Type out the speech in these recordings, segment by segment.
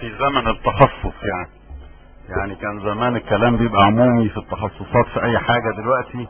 في زمن التخصص يعني يعني كان زمان الكلام بيبقى عمومي في التخصصات في اي حاجة دلوقتي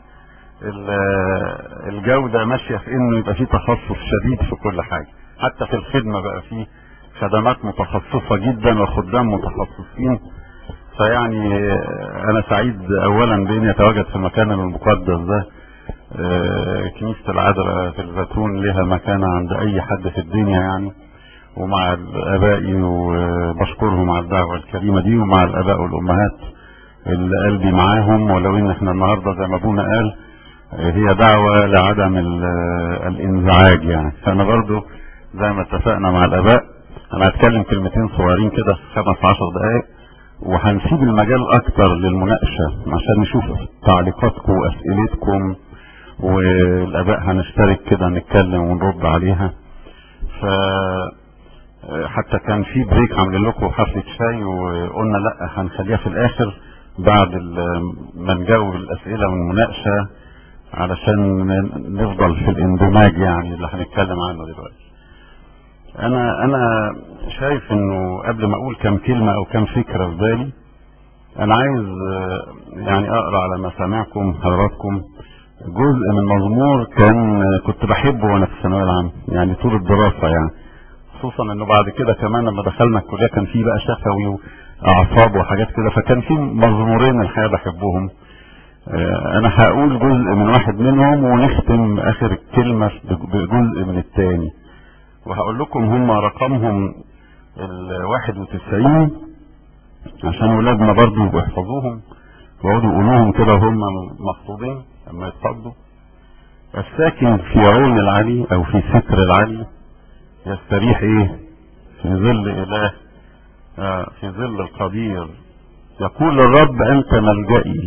الجودة ماشية في انه يبقى في تخصص شديد في كل حاجة حتى في الخدمة بقى في خدمات متخصصة جدا وخدام متخصصين فيعني انا سعيد اولا باني اتواجد في المكان المقدس ده كنيسة العذراء في الزيتون لها مكانة عند اي حد في الدنيا يعني ومع ابائي وبشكرهم على الدعوة الكريمة دي ومع الاباء والامهات اللي قلبي معاهم ولو ان احنا النهاردة زي ما ابونا قال هي دعوة لعدم الانزعاج يعني فانا برضو زي ما اتفقنا مع الاباء انا هتكلم كلمتين صغيرين كده في خمس عشر دقايق وهنسيب المجال اكتر للمناقشة عشان نشوف تعليقاتكم واسئلتكم والاباء هنشترك كده نتكلم ونرد عليها ف حتى كان في بريك عاملين لكم حفلة شاي وقلنا لا هنخليها في الاخر بعد ما نجاوب الاسئلة والمناقشة علشان نفضل في الاندماج يعني اللي هنتكلم عنه دلوقتي انا انا شايف انه قبل ما اقول كم كلمة او كم فكرة في بالي انا عايز يعني اقرا على مسامعكم حضراتكم جزء من مزمور كان كنت بحبه وانا في الثانويه العامه يعني طول الدراسه يعني خصوصا انه بعد كده كمان لما دخلنا الكليه كان في بقى شفوي واعصاب وحاجات كده فكان في مزمورين الحقيقه بحبهم انا هقول جزء من واحد منهم ونختم اخر الكلمه بجزء من الثاني وهقول لكم هم رقمهم ال 91 عشان ولادنا برضو يبقوا يحفظوهم ويقعدوا يقولوهم كده وهم مخطوبين لما يتفضوا الساكن في عون العلي او في ستر العلي يستريح ايه في ظل اله آه في ظل القدير يقول الرب انت ملجئي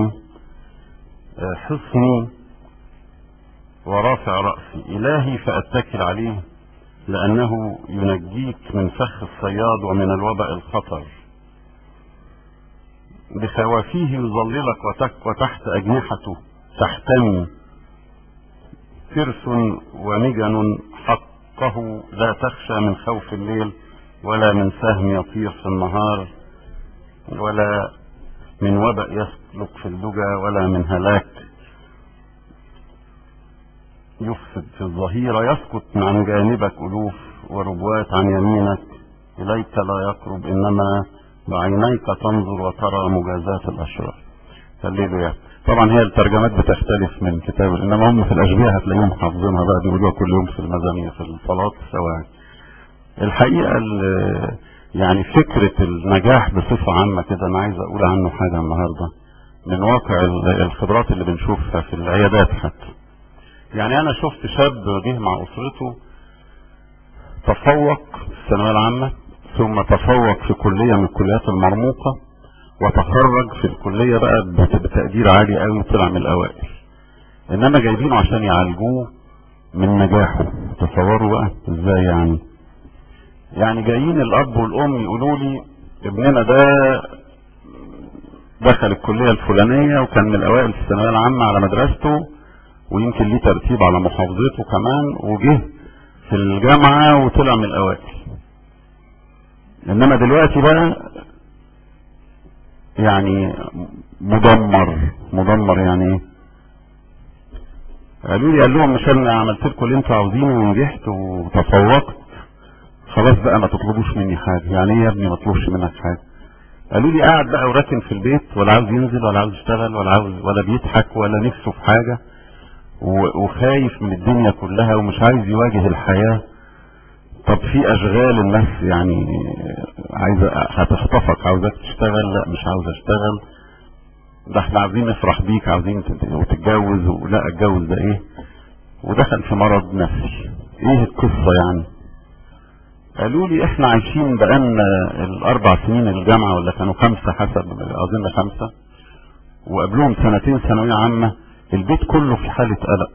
آه حصني ورافع رأسي الهي فاتكل عليه لانه ينجيك من فخ الصياد ومن الوباء الخطر بخوافيه يظللك وتك وتحت اجنحته تحتمي ترس ومجن حقه لا تخشى من خوف الليل ولا من سهم يطير في النهار ولا من وبأ يسلك في اللجى ولا من هلاك يفسد في الظهيرة يسقط عن جانبك ألوف وربوات عن يمينك إليك لا يقرب إنما بعينيك تنظر وترى مجازات الأشرار هللويا طبعا هي الترجمات بتختلف من كتاب انما هم في الاشبيه هتلاقيهم حافظينها بقى بيقولوها كل يوم في المزامير في الصلاه سواء الحقيقه يعني فكره النجاح بصفه عامه كده انا عايز اقول عنه حاجه النهارده من واقع الخبرات اللي بنشوفها في العيادات حتى يعني انا شفت شاب جه مع اسرته تفوق في الثانويه العامه ثم تفوق في كليه من الكليات المرموقه وتخرج في الكلية بقى بتقدير عالي قوي وطلع من الأوائل إنما جايبينه عشان يعالجوه من نجاحه تصوروا بقى إزاي يعني يعني جايين الأب والأم يقولوا لي ابننا ده دخل الكلية الفلانية وكان من الأوائل في الثانوية العامة على مدرسته ويمكن ليه ترتيب على محافظته كمان وجه في الجامعة وطلع من الأوائل إنما دلوقتي بقى يعني مدمر مدمر يعني ايه قالوا لي قال لهم مش انا عملت لكم اللي انتوا عاوزينه ونجحت وتفوقت خلاص بقى ما تطلبوش مني حاجه يعني ايه يا ابني ما اطلبش منك حاجه قالوا لي قاعد بقى وراكن في البيت ولا عاوز ينزل ولا عاوز يشتغل ولا عاوز ولا بيضحك ولا نفسه في حاجه وخايف من الدنيا كلها ومش عايز يواجه الحياه طب في اشغال الناس يعني عايزه هتخطفك عاوزاك تشتغل لا مش عاوز اشتغل ده احنا عاوزين نفرح بيك عاوزين وتتجوز ولا اتجوز ده ايه ودخل في مرض نفسي ايه القصه يعني قالوا لي احنا عايشين بقالنا الاربع سنين الجامعه ولا كانوا خمسه حسب اظن خمسه وقبلهم سنتين ثانويه عامه البيت كله في حاله قلق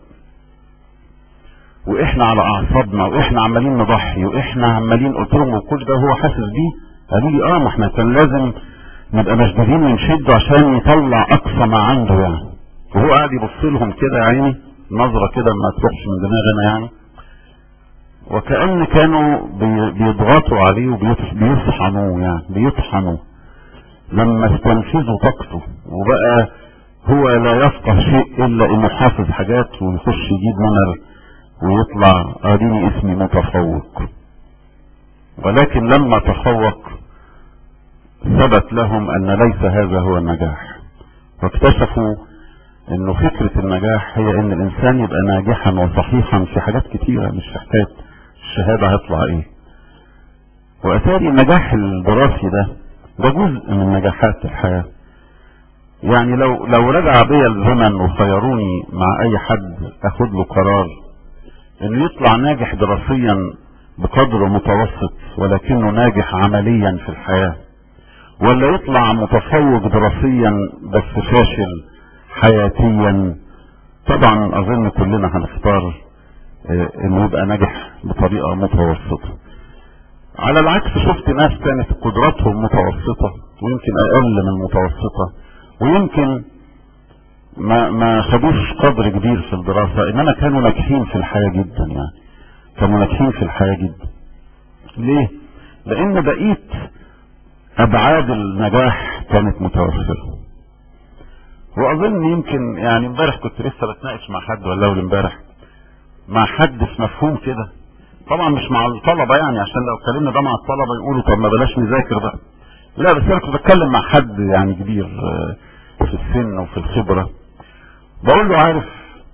واحنا على اعصابنا واحنا عمالين نضحي واحنا عمالين قلت لهم وكل ده هو حاسس بيه قالوا لي اه ما احنا كان لازم نبقى مشدودين ونشده عشان يطلع اقصى ما عنده يعني وهو قاعد يبص لهم كده يا عيني نظره كده ما تروحش من دماغنا يعني وكأن كانوا بي- بيضغطوا عليه وبيطحنوه يعني بيطحنوا لما استنفذوا طاقته وبقى هو لا يفقه شيء الا انه حافظ حاجات ويخش يجيب منر ويطلع اديني اسمي متفوق ولكن لما تفوق ثبت لهم ان ليس هذا هو النجاح واكتشفوا انه فكرة النجاح هي ان الانسان يبقى ناجحا وصحيحا في حاجات كتيرة مش في حكاية الشهادة هيطلع ايه واتاري النجاح الدراسي ده ده جزء من نجاحات الحياة يعني لو لو رجع بيا الزمن وخيروني مع اي حد اخد له قرار انه يطلع ناجح دراسيا بقدر متوسط ولكنه ناجح عمليا في الحياة ولا يطلع متفوق دراسيا بس فاشل حياتيا طبعا اظن كلنا هنختار آه، انه يبقى ناجح بطريقة متوسطة على العكس شفت ناس كانت قدراتهم متوسطة ويمكن اقل من المتوسطة ويمكن ما ما خدوش قدر كبير في الدراسة انما كانوا ناجحين في الحياة جدا يعني كانوا ناجحين في الحياة جدا ليه لان بقيت ابعاد النجاح كانت متوفرة واظن يمكن يعني امبارح كنت لسه بتناقش مع حد ولا اول امبارح مع حد في مفهوم كده طبعا مش مع الطلبة يعني عشان لو اتكلمنا ده مع الطلبة يقولوا طب ما بلاش نذاكر بقى لا بس انا كنت بتكلم مع حد يعني كبير آه، في السن وفي الخبرة بقول له عارف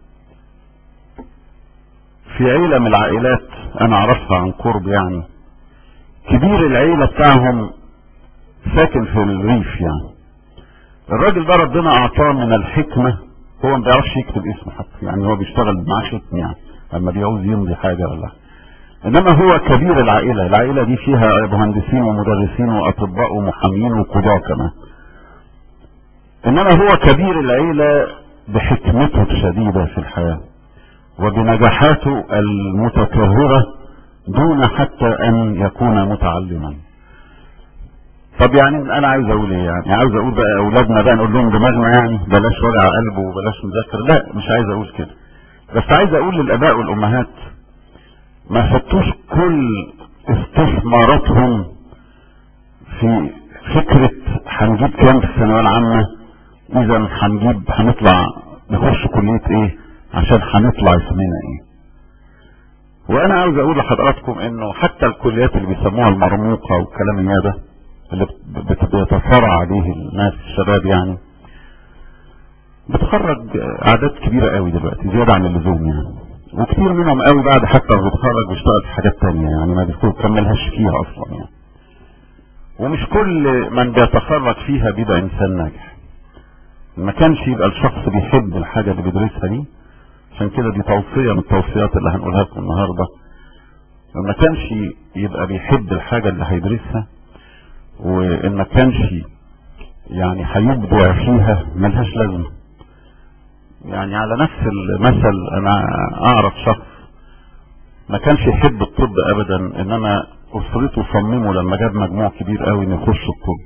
في عيلة من العائلات انا اعرفها عن قرب يعني كبير العيلة بتاعهم ساكن في الريف يعني الراجل ده ربنا اعطاه من الحكمة هو ما بيعرفش يكتب اسمه حتى يعني هو بيشتغل معاه ختم يعني اما بيعوز يمضي حاجة ولا انما هو كبير العائلة العائلة دي فيها مهندسين ومدرسين واطباء ومحامين وقضاة كمان انما هو كبير العيلة بحكمته الشديدة في الحياة وبنجاحاته المتكررة دون حتى ان يكون متعلما طب يعني انا عايز اقول ايه يعني عاوز اقول بقى اولادنا بقى نقول لهم دماغنا يعني بلاش وجع قلب وبلاش نذاكر لا مش عايز اقول كده بس عايز اقول للاباء والامهات ما حطوش كل استثماراتهم في فكرة هنجيب كام في الثانوية العامة اذا هنجيب هنطلع نخش كلية ايه عشان هنطلع اسمنا ايه وانا عاوز اقول لحضراتكم انه حتى الكليات اللي بيسموها المرموقة والكلام ده اللي بت- بيتصارع عليه الناس الشباب يعني بتخرج اعداد كبيرة قوي دلوقتي زيادة عن اللزوم يعني وكتير منهم قوي بعد حتى ما بيتخرج بيشتغل في حاجات تانية يعني ما بيكملهاش فيها اصلا يعني ومش كل من بيتخرج فيها بيبقى انسان ناجح ما كانش يبقى الشخص بيحب الحاجة اللي بيدرسها دي عشان كده دي توصية من التوصيات اللي هنقولها لكم النهاردة ما كانش يبقى بيحب الحاجة اللي هيدرسها وان ما كانش يعني هيبدع فيها ملهاش لازمة يعني على نفس المثل انا اعرف شخص ما كانش يحب الطب ابدا انما اسرته صمموا لما جاب مجموع كبير قوي انه يخش الطب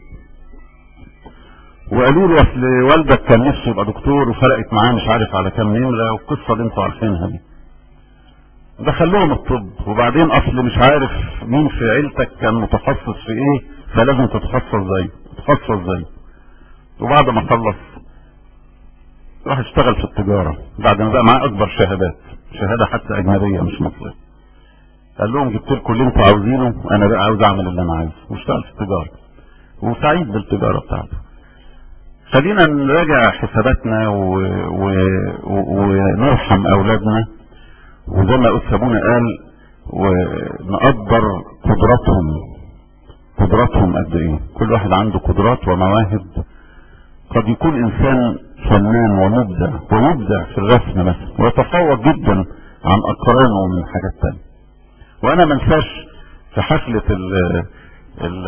وقالوا له اصل والدك كان نفسه يبقى دكتور وفرقت معاه مش عارف على كام نمره والقصه اللي انتوا عارفينها دي دخلوهم الطب وبعدين اصل مش عارف مين في عيلتك كان متخصص في ايه فلازم تتخصص زيه تتخصص زيه وبعد ما خلص راح اشتغل في التجارة بعد ما بقى معاه اكبر شهادات شهادة حتى اجنبية مش مصرية قال لهم جبت لكم اللي انتوا عاوزينه انا بقى عاوز اعمل اللي انا عايزه واشتغل في التجارة وسعيد بالتجارة بتاعته خلينا نراجع حساباتنا و... و... و... ونرحم اولادنا وزي ما قلت ابونا قال ونقدر قدراتهم قدراتهم قد ايه كل واحد عنده قدرات ومواهب قد يكون انسان فنان ومبدع ومبدع في الرسم مثلا ويتفوق جدا عن اقرانه من حاجات تانية وانا ما انساش في حفلة ال ال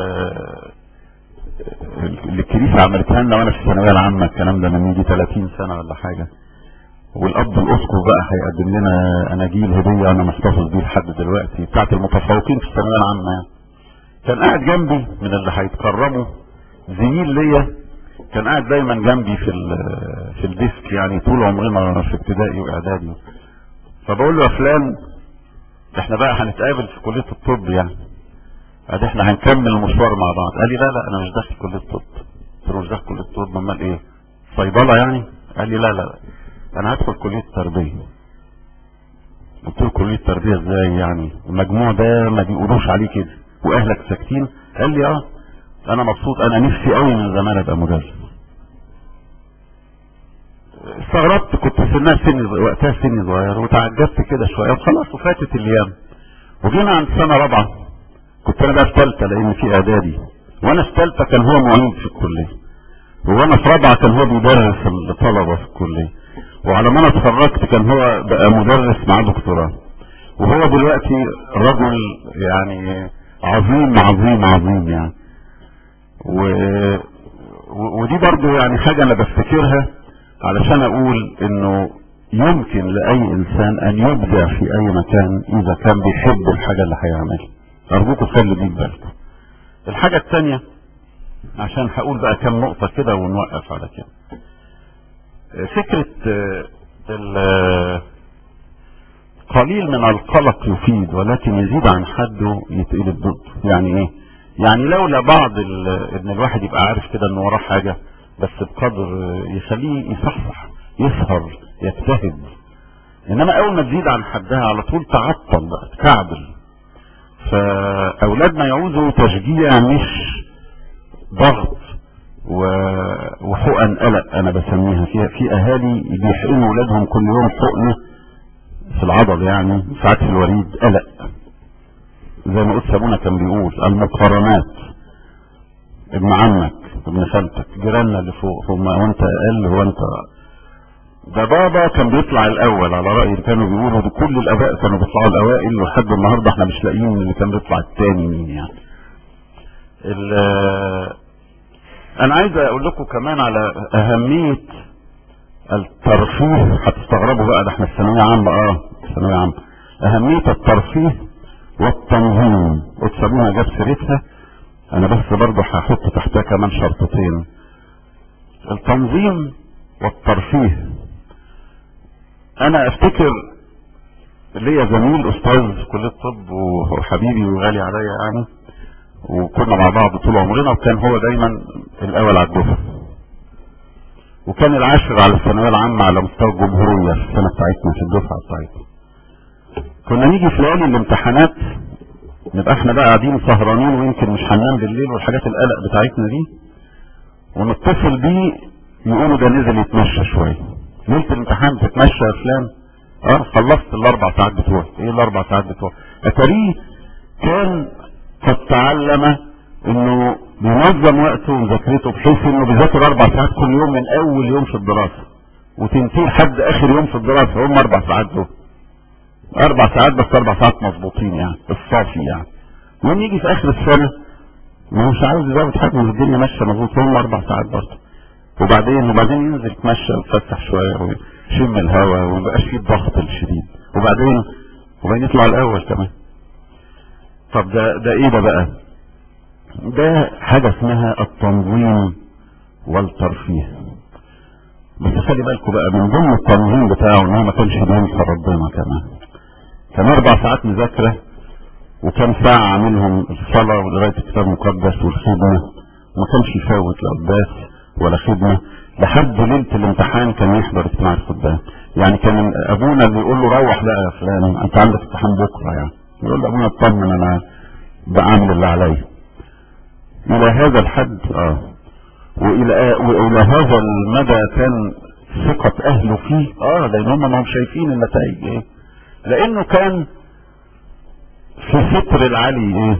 اللي الكنيسة عملتها لنا وانا في الثانوية العامة الكلام ده من يجي 30 سنة ولا حاجة والاب الاسقف بقى هيقدم لنا اناجيل هدية انا محتفظ بيه لحد دلوقتي بتاعت المتفوقين في الثانوية العامة يعني. كان قاعد جنبي من اللي هيتكرموا زميل ليا كان قاعد دايما جنبي في في الديسك يعني طول عمرنا في ابتدائي واعدادي فبقول له يا فلان احنا بقى هنتقابل في كلية الطب يعني قال احنا هنكمل المشوار مع بعض قال لي لا لا انا مش داخل كلية الطب قلت له مش داخل كلية الطب امال ايه صيدلة يعني قال لي لا لا لا انا هدخل كلية التربية قلت له كلية التربية ازاي يعني المجموع ده ما بيقولوش عليه كده واهلك ساكتين قال لي اه انا مبسوط انا نفسي قوي من زمان ابقى مدرس استغربت كنت سنها سن وقتها سني صغير وتعجبت كده شويه وخلاص وفاتت الايام وجينا عند سنه رابعه كنت انا بقى في ثالثه لان في اعدادي وانا في ثالثه كان هو معيد في الكليه وانا في رابعه كان هو بيدرس الطلبه في الكليه وعلى ما انا اتخرجت كان هو بقى مدرس مع دكتوراه وهو دلوقتي رجل يعني عظيم عظيم عظيم يعني و... و... ودي برضو يعني حاجة انا بفتكرها علشان اقول انه يمكن لاي انسان ان يبدع في اي مكان اذا كان بيحب الحاجة اللي هيعملها ارجوكم خلي دي بالكم الحاجة التانية عشان هقول بقى كم نقطة كده ونوقف على كده فكرة ال قليل من القلق يفيد ولكن يزيد عن حده يتقلب ضده يعني ايه يعني لولا بعض ان الواحد يبقى عارف كده ان وراه حاجة بس بقدر يخليه يصحصح يسهر يجتهد انما اول ما تزيد عن حدها على طول تعطل بقى تكعبل فاولادنا يعوزوا تشجيع مش ضغط وحقن قلق انا بسميها في في اهالي بيحقنوا اولادهم كل يوم حقنه في العضل يعني ساعات في الوريد قلق زي ما قلت سابونا كان بيقول المقارنات ابن عمك ابن خالتك جيراننا اللي فوق هم وانت اقل هو انت ده بابا كان بيطلع الاول على راي اللي كانوا بيقولوا ده كل الاباء كانوا بيطلعوا الاوائل لحد النهارده احنا مش لاقيين اللي كان بيطلع الثاني مين يعني انا عايز اقول لكم كمان على اهميه الترفيه هتستغربوا بقى ده احنا في ثانويه عامه اه ثانويه عامه اهميه الترفيه والتنظيم وتسابونا جاب سيرتها انا بس برضه هحط تحتها كمان شرطتين التنظيم والترفيه انا افتكر ليا زميل استاذ في كليه الطب وحبيبي وغالي عليا يعني وكنا مع بعض طول عمرنا وكان هو دايما الاول على الدفعه وكان العاشر على الثانويه العامه على مستوى الجمهوريه في السنه بتاعتنا في الدفعه بتاعتنا كنا نيجي في ليالي الامتحانات نبقى احنا بقى قاعدين سهرانين ويمكن مش هننام بالليل والحاجات القلق بتاعتنا دي ونتصل بيه يقولوا ده نزل يتمشى شويه ليله الامتحان تتمشى يا فلان اه خلصت الاربع ساعات بتوعي ايه الاربع ساعات بتوعي اتاريه كان قد تعلم انه بينظم وقته ومذاكرته بحيث انه بيذاكر اربع ساعات كل يوم من اول يوم في الدراسه وتنتهي لحد اخر يوم في الدراسه هم اربع ساعات دول اربع ساعات بس اربع ساعات مظبوطين يعني الصافي يعني وين يجي في اخر السنه ما هو مش عاوز يزود حاجه من الدنيا ماشيه مظبوط هم اربع ساعات برضه وبعدين وبعدين ينزل يتمشى ويتفسح شويه ويشم الهواء وما يبقاش فيه الضغط الشديد وبعدين وبعدين يطلع الاول كمان طب ده ده ايه ده بقى ده حاجة اسمها التنظيم والترفيه بس خلي بالكم بقى من ضمن التنظيم بتاعه ان هو ما كانش بينسى ربنا كمان كان اربع ساعات مذاكرة وكان ساعة عاملهم الصلاة وقراية الكتاب المقدس والخدمة ما كانش يفوت لا قداس ولا خدمة لحد ليلة الامتحان كان يحضر اجتماع الخدام يعني كان ابونا اللي يقول له روح بقى يا فلان انت عندك امتحان بكرة يعني يقول له ابونا اطمن انا بعمل اللي عليا الى هذا الحد اه والى والى هذا المدى كان ثقة اهله فيه اه لان هم ما هم شايفين النتائج ايه لانه كان في ستر العلي ايه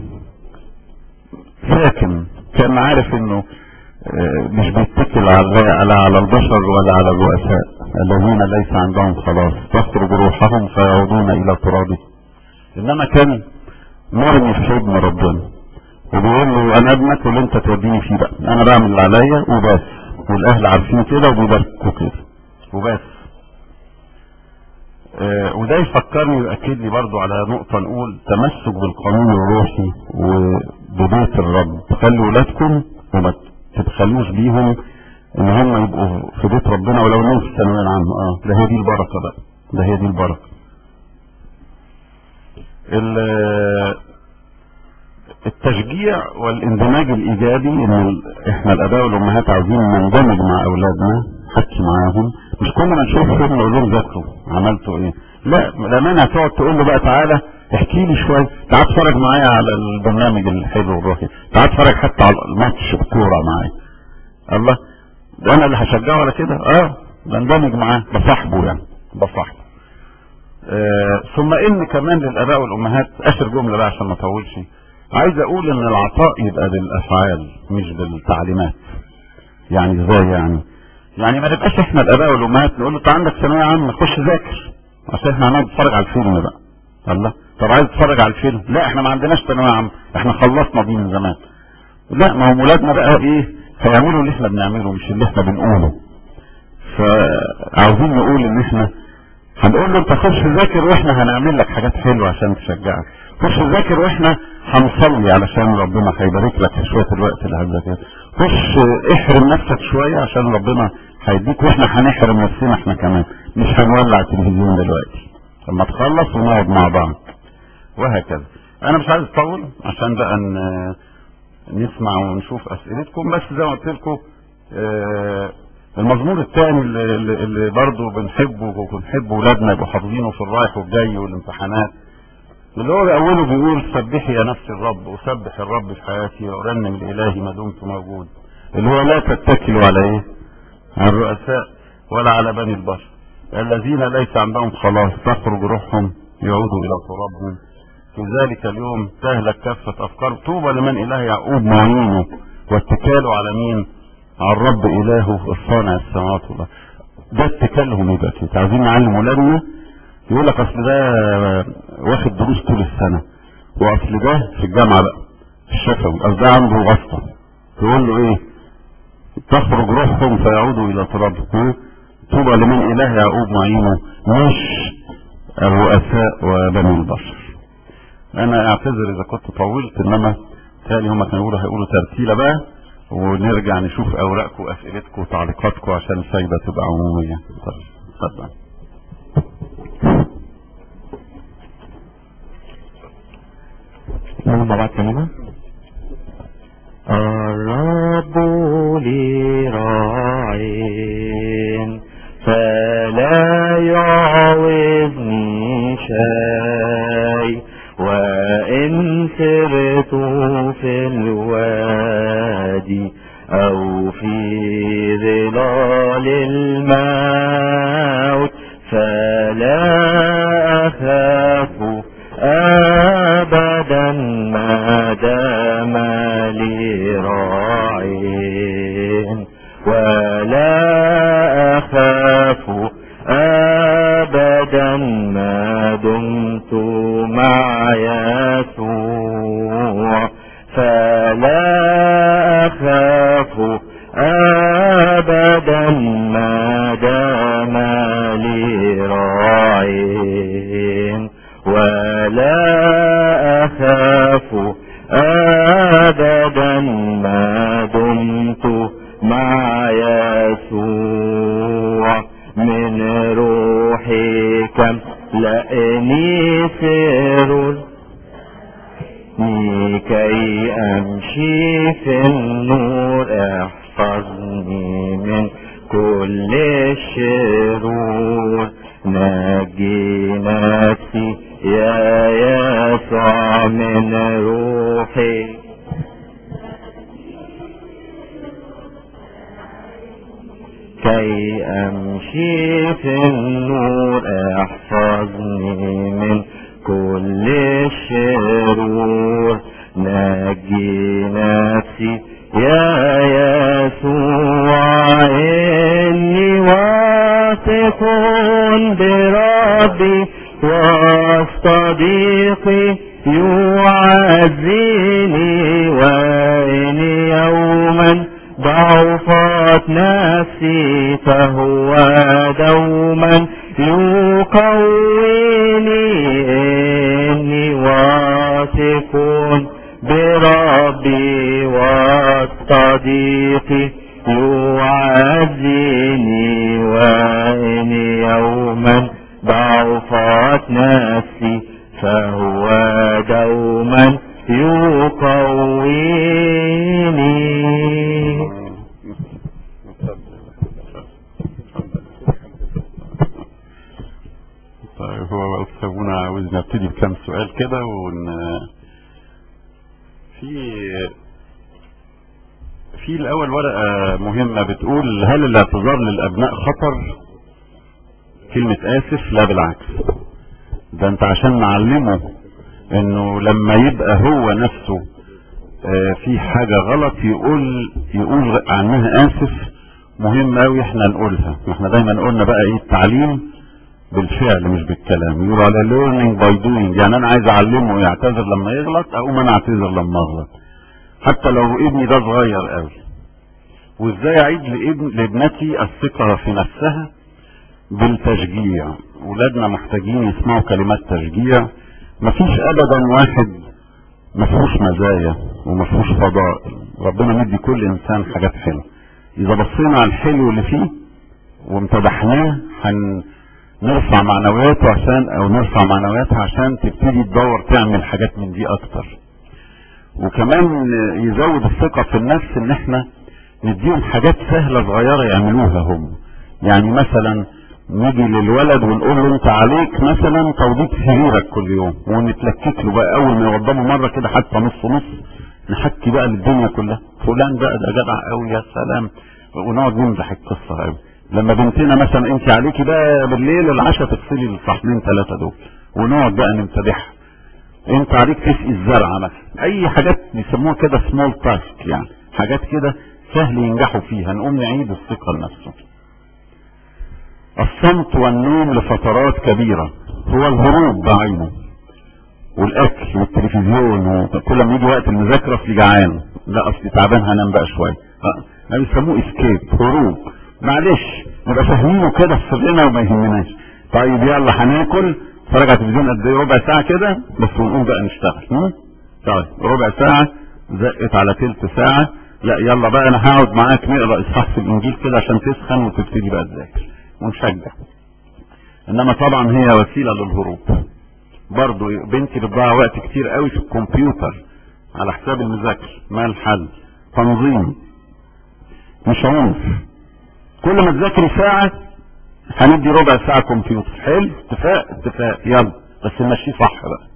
ساكن كان عارف انه آه مش بيتكل على على على البشر ولا على الرؤساء الذين ليس عندهم خلاص تخرج روحهم فيعودون الى ترابه انما كان مرمي في حضن ربنا وبيقول له انا ابنك واللي انت توديني فيه بقى انا بعمل اللي عليا وبس والاهل عارفين كده وبيباركوا كده وبس آه وده يفكرني ويأكد لي برضو على نقطة نقول تمسك بالقانون الروحي وببيت الرب خلوا ولادكم وما تبخلوش بيهم ان هم يبقوا في بيت ربنا ولو انهم في الثانوية العامة اه ده هي دي البركة بقى ده هي دي البركة ال- التشجيع والاندماج الايجابي ان ال- احنا الاباء والامهات عاوزين نندمج مع اولادنا نحكي معاهم مش كل ما نشوفهم نقول لهم ذاكروا عملتوا ايه لا لا مانع تقعد تقول له بقى تعالى احكي لي شويه تعال اتفرج معايا على البرنامج الحلو الروحي تعال اتفرج حتى على الماتش الكوره معايا الله ده انا اللي هشجعه على كده اه بندمج معاه بصاحبه يعني بصاحبه آه ثم ان كمان للاباء والامهات اخر جمله بقى عشان ما اطولش عايز اقول ان العطاء يبقى بالافعال مش بالتعليمات يعني ازاي يعني يعني ما نبقاش احنا الاباء والامهات نقول له انت عندك ثانويه عامه خش ذاكر عشان احنا هنقعد نتفرج على الفيلم بقى الله طب عايز تتفرج على الفيلم لا احنا ما عندناش ثانويه عامه احنا خلصنا دي من زمان لا ما هم ولادنا بقى ايه هيعملوا اللي احنا بنعمله مش اللي احنا بنقوله فعاوزين نقول ان احنا هنقول له انت خش ذاكر واحنا هنعمل لك حاجات حلوه عشان تشجعك خش ذاكر واحنا هنصلي علشان ربنا هيبارك لك في شويه الوقت اللي هتذاكر خش احرم نفسك شويه عشان ربنا هيديك واحنا هنحرم نفسنا احنا كمان مش هنولع التلفزيون دلوقتي لما تخلص ونقعد مع بعض وهكذا انا مش عايز اطول عشان بقى ن- نسمع ونشوف اسئلتكم بس زي ما قلت لكم آه، المزمور الثاني اللي, اللي- اللي برضه بنحبه وبنحب ولادنا يبقوا حافظينه في الرايح والجاي والامتحانات اللي هو اوله بيقول سبحي يا نفس الرب اسبح الرب في حياتي وارنم الالهي ما دمت موجود اللي هو لا تتكلوا على ايه؟ على الرؤساء ولا على بني البشر الذين ليس عندهم خلاص تخرج روحهم يعودوا الى ترابهم في ذلك اليوم تهلك كافة أفكار طوبى لمن إله يعقوب معينه واتكاله على مين؟ على الرب إلهه الصانع السماوات والأرض ده اتكالهم يبقى كده عايزين نعلم ولادنا يقول لك أصل ده واخد دروس طول السنة وأصل ده في الجامعة بقى الشفوي أصل ده عنده واسطة تقول له إيه؟ تخرج روحهم فيعودوا إلى ترابهم ها؟ طوبى لمن إله يعقوب معينه مش الرؤساء وبني البشر انا اعتذر اذا كنت طولت انما تالي هما كانوا يقولوا هيقولوا ترتيله بقى ونرجع نشوف اوراقكم واسئلتكم وتعليقاتكم عشان السايبه تبقى عموميه طيب، اتفضل نقول مع بعض كلمة الرب لي راعين فلا يعوزني شيء وإن سرت في الوادي أو في ظلال الموت فلا أخاف أبدا ما دام لي راعين ولا أخاف أبدا ما دمت مع يسوع فلا أخاف أبدا ما دام لي راعين ولا أخاف أبدا ما دمت مع يسوع من روحي كم لأني سر كي أمشي في النور احفظني من كل الشرور نجي نفسي يا يسوع من روحي كي أمشي في النور احفظني من كل الشرور نجي نفسي يا يسوع إني واثق بربي وصديقي يعزيني وإن يوما ضعفت نفسي فهو دوما يقويني إني واثق بربي والصديق يعزيني وإن يوما ضعفت نفسي فهو دوما يقويني طيب هو أستاذ منى عاوزنا نبتدي بكام سؤال كده ون في في الأول ورقة مهمة بتقول هل الاعتذار للأبناء خطر؟ كلمة آسف لا بالعكس ده أنت عشان نعلمه إنه لما يبقى هو نفسه آه، في حاجة غلط يقول يقول عنها آسف مهم أوي إحنا نقولها إحنا دايما قلنا بقى إيه التعليم بالفعل مش بالكلام يقولوا على learning by doing يعني أنا عايز أعلمه يعتذر لما يغلط أقوم أنا أعتذر لما أغلط حتى لو ابني ده صغير قوي وازاي اعيد لابن لابنتي الثقة في نفسها بالتشجيع ولادنا محتاجين يسمعوا كلمات تشجيع مفيش ابدا واحد مفهوش مزايا ومفهوش فضائل ربنا مدي كل انسان حاجات حلوه اذا بصينا على الحلو اللي فيه وامتدحناه هنرفع معنوياته عشان او نرفع معنوياتها عشان تبتدي تدور تعمل حاجات من دي اكتر وكمان يزود الثقة في النفس ان احنا نديهم حاجات سهلة صغيرة يعملوها هم يعني مثلا نيجي للولد ونقول له انت عليك مثلا توضيب سريرك كل يوم ونتلكك له بقى اول ما يوضبه مرة كده حتى نص نص نحكي بقى للدنيا كلها فلان بقى ده جدع قوي يا سلام ونقعد نمزح القصة قوي لما بنتنا مثلا انت عليكي بقى بالليل العشاء تغسلي الصحنين ثلاثة دول ونقعد بقى نمتدحها انت عليك تسقي الزرعه مثلا اي حاجات بيسموها كده سمول تاسك يعني حاجات كده سهل ينجحوا فيها نقوم نعيد الثقه لنفسه الصمت والنوم لفترات كبيره هو الهروب بعينه والاكل والتلفزيون وكل ما يجي وقت المذاكره اصلي جعان لا اصلي تعبان هنام بقى شويه اه ده بيسموه اسكيب هروب معلش نبقى فاهمينه كده في سرنا وما يهمناش طيب يلا هناكل اتفرج على التلفزيون قد ايه ربع ساعه كده بس ونقوم بقى نشتغل هم؟ طيب ربع ساعه زقت على تلت ساعه لا يلا بقى انا هقعد معاك نقرا اصحاح في الانجيل كده عشان تسخن وتبتدي بقى تذاكر ونشجع انما طبعا هي وسيله للهروب برضو بنتي بتضيع وقت كتير قوي في الكمبيوتر على حساب المذاكره ما الحل تنظيم مش عنف كل ما تذاكري ساعه هندي ربع ساعة كمبيوتر حلو اتفاق اتفاق يلا بس نمشيه صح بقى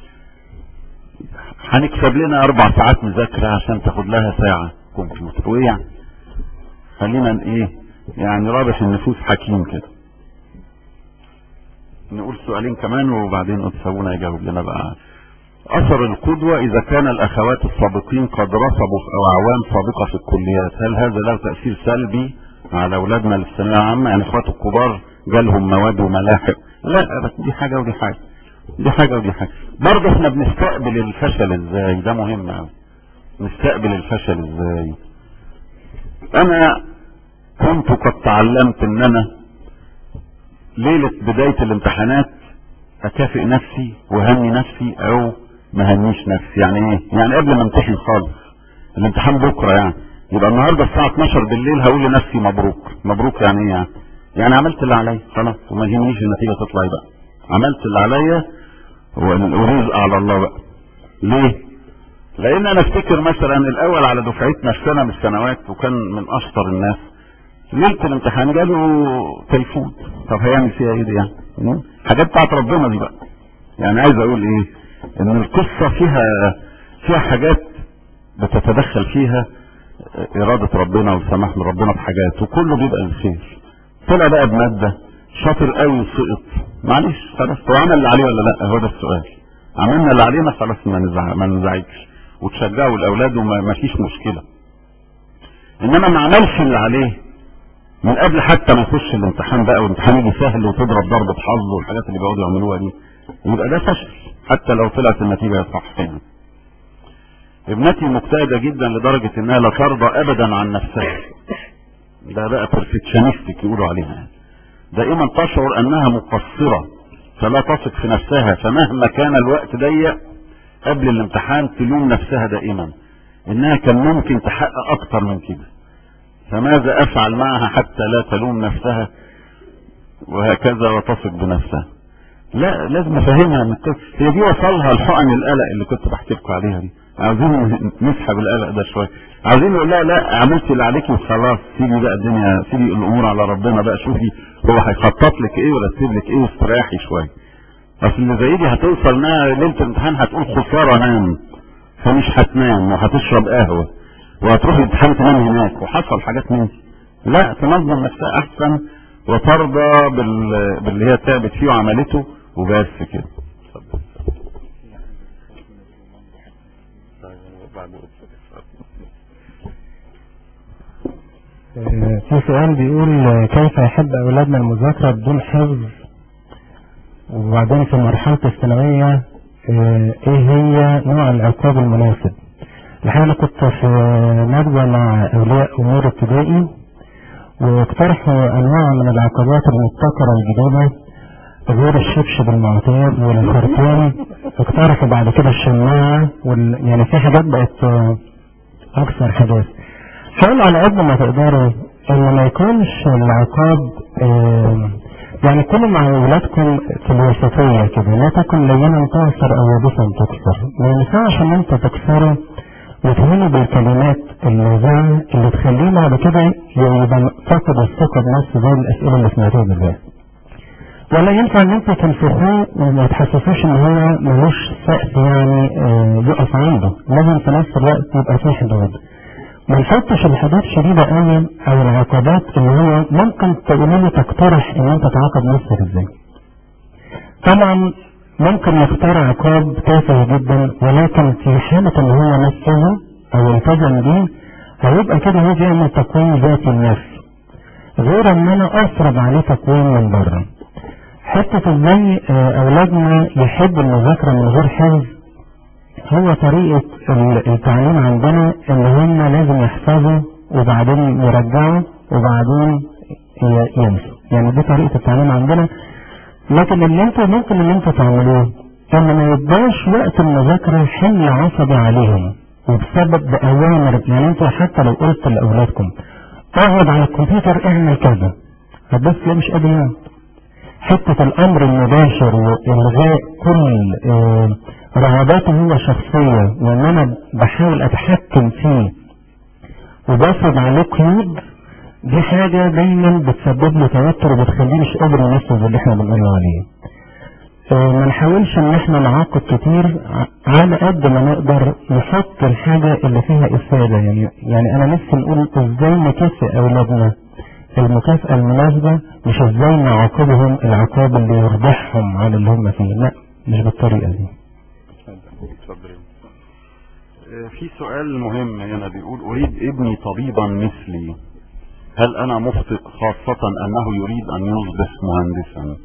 هنكسب لنا اربع ساعات مذاكرة عشان تاخد لها ساعة كمبيوتر وايه يعني خلينا ايه يعني رابح النفوس حكيم كده نقول سؤالين كمان وبعدين اتسابونا يجاوب لنا بقى اثر القدوة اذا كان الاخوات السابقين قد رسبوا في اعوام سابقة في الكليات هل هذا له تأثير سلبي على اولادنا للثانويه العامه يعني اخواته الكبار جالهم مواد وملاحق لا بس دي حاجه ودي حاجه دي حاجه ودي حاجه برضه احنا بنستقبل الفشل ازاي ده مهم قوي نستقبل الفشل ازاي انا كنت قد تعلمت ان انا ليله بدايه الامتحانات اكافئ نفسي وهني نفسي او ما هنيش نفسي يعني ايه يعني قبل ما امتحن خالص الامتحان بكره يعني يبقى النهارده الساعه 12 بالليل هقول لنفسي مبروك مبروك يعني ايه يعني يعني عملت اللي عليا خلاص وما يهمنيش النتيجه تطلع ايه بقى عملت اللي عليا ورزق على الله بقى ليه لان انا افتكر مثلا الاول على دفعتنا في سنه من السنوات وكان من اشطر الناس ليله الامتحان جاله تليفون طب هيعمل فيها ايه دي يعني م? حاجات بتاعت ربنا دي بقى يعني عايز اقول ايه ان القصه فيها فيها حاجات بتتدخل فيها إرادة ربنا والسماح من ربنا بحاجات وكله بيبقى الخير طلع بقى بمادة شاطر قوي وسقط معلش خلاص هو عمل اللي عليه ولا لا هو ده السؤال عملنا اللي علينا خلاص ما نزع ما نزعجش وتشجعوا الاولاد وما فيش مشكله انما ما عملش اللي عليه من قبل حتى ما يخش الامتحان بقى والامتحان يجي سهل وتضرب ضربة حظ والحاجات اللي بيقعدوا يعملوها دي يبقى ده فشل حتى لو طلعت النتيجة صح يعني ابنتي مجتهدة جدا لدرجة انها لا ترضى ابدا عن نفسها ده بقى بيرفكشنستك يقولوا عليها دائما تشعر انها مقصرة فلا تثق في نفسها فمهما كان الوقت ضيق قبل الامتحان تلوم نفسها دائما انها كان ممكن تحقق اكتر من كده فماذا افعل معها حتى لا تلوم نفسها وهكذا وتثق بنفسها لا لازم افهمها ان الطفل هي دي وصلها الحقن القلق اللي كنت بحكي لكم عليها دي عاوزين نسحب القلق ده شويه عاوزين نقول لها لا عملتي اللي عليكي وخلاص سيبي بقى الدنيا سيبي الامور على ربنا بقى شوفي هو هيخطط لك ايه ويرتب لك ايه واستريحي شويه اصل اللي زي دي هتوصل انها ليله الامتحان هتقول خساره نام فمش هتنام وهتشرب قهوه وهتروح الامتحان تنام هناك وحصل حاجات من دي. لا تنظم نفسها احسن وترضى بال... باللي هي تعبت فيه وعملته وبس كده آه، في سؤال بيقول آه، كيف يحب أولادنا المذاكرة بدون حفظ وبعدين في مرحلة الثانوية آه، إيه هي نوع العقاب المناسب الحقيقة أنا كنت في ندوة مع أولياء أمور ابتدائي واقترحوا أنواع من العقوبات المبتكرة الجديدة غير الشبشب المعتاد والخرطوم اقترحوا بعد كده الشماعة وال... يعني في حاجات بقت آه، أكثر حداثة حاولوا على قد ما تقدروا ان ما يكونش العقاب آه، يعني كونوا مع اولادكم في الوسطية كده لا تكن لينا تعصر او يابسا تكسر ما ينفعش ان انت تكسره وتهينه بالكلمات اللاذعة اللي تخليه بعد كده يبقى فاقد الثقة بنفسه زي الاسئلة اللي سمعتوها دلوقتي ولا ينفع ان انت تنفخوه وما تحسسوش ان هو ملوش سقف يعني آه، يقف عنده لازم في نفس الوقت يبقى فيه حدود ما نحطش الحاجات شديدة قوي او العقوبات اللي هو ممكن تقول له تقترح ان انت تعاقب نفسك ازاي طبعا ممكن نختار عقاب تافه جدا ولكن في حالة ان هو نفذه او التزم بيه هيبقى كده هو بيعمل تقويم ذاتي لنفسه غير ان انا افرض عليه تقويم من بره حتة ازاي آه، اولادنا يحبوا المذاكرة من غير حفظ هو طريقة ال- التعليم عندنا ان هم لازم يحفظوا وبعدين يرجعوا وبعدين ي- ينسوا يعني دي طريقة التعليم عندنا لكن اللي انتوا ممكن ان انتوا تعملوه ان ما يبقاش وقت المذاكرة حمل عصبي عليهم وبسبب اوامر يعني انتوا حتى لو قلت لاولادكم اقعد على الكمبيوتر اعمل كذا هتبص لا مش قادر يقعد حتة الأمر المباشر وإلغاء كل آه، رغباته هو شخصية وإن أنا بحاول أتحكم فيه وبفرض عليه قيود دي حاجة دايما بتسبب له توتر وبتخليه مش قادر ينفذ اللي احنا بنقول عليه. آه، ما نحاولش ان احنا نعاقب كتير ع- على قد ما نقدر نحط الحاجة اللي فيها افادة يعني يعني انا نفسي نقول ازاي نكافئ اولادنا المكافأة المناسبة مش ازاي نعاقبهم العقاب اللي يرضحهم عن اللي هم فيه لا مش بالطريقة دي اتفضل. آه، في سؤال مهم هنا بيقول أريد ابني طبيبا مثلي هل أنا مخطئ خاصة أنه يريد أن يصبح مهندسا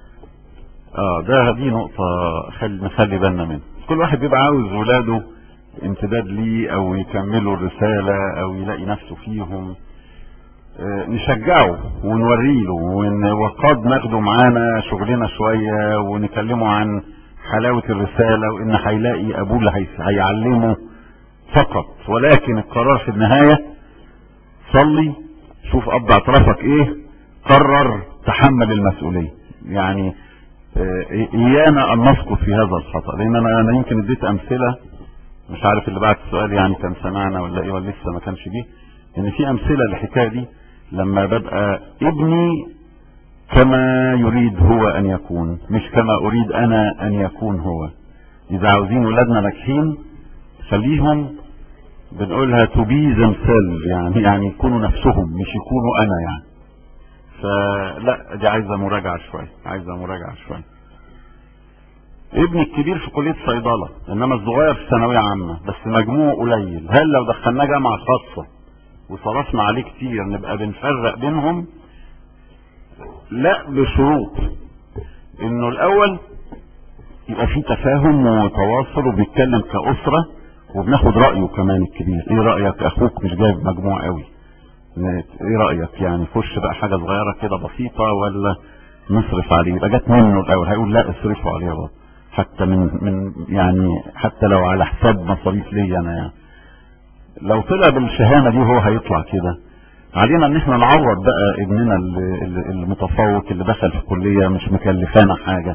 آه ده دي نقطة خل نخلي بالنا منها كل واحد بيبقى عاوز ولاده امتداد ليه أو يكملوا الرسالة أو يلاقي نفسه فيهم آه، نشجعه ونوري له ون- وقد ناخده معانا شغلنا شوية ونكلمه عن حلاوة الرسالة وإن هيلاقي أبوه اللي هي- هيعلمه فقط ولكن القرار في النهاية صلي شوف أب اعترافك إيه قرر تحمل المسؤولية يعني آه، إيانا أن نسقط في هذا الخطأ لأن أنا أنا يمكن اديت أمثلة مش عارف اللي بعت السؤال يعني كان سمعنا ولا إيه ولا لسه ما كانش جه إن في أمثلة للحكاية دي لما ببقى ابني كما يريد هو أن يكون مش كما أريد أنا أن يكون هو إذا عاوزين ولادنا ناجحين خليهم بنقولها to be themselves يعني يعني يكونوا نفسهم مش يكونوا أنا يعني فلا دي عايزة مراجعة شوية عايزة مراجعة شوية ابني الكبير في كلية صيدلة انما الصغير في ثانوية عامة بس مجموعه قليل هل لو دخلناه جامعة خاصة وصرفنا عليه كتير نبقى بنفرق بينهم لا بشروط انه الاول يبقى في تفاهم وتواصل وبيتكلم كأسرة وبناخد رأيه كمان الكبير ايه رأيك اخوك مش جايب مجموع قوي ايه رأيك يعني خش بقى حاجة صغيرة كده بسيطة ولا نصرف عليه يبقى جت منه الاول هيقول لا اصرفوا عليه بقى حتى من من يعني حتى لو على حساب مصاريف ليا انا يعني لو طلع بالشهامة دي هو هيطلع كده علينا ان احنا نعوض بقى ابننا ال- ال- المتفوق اللي دخل في كلية مش مكلفانا حاجة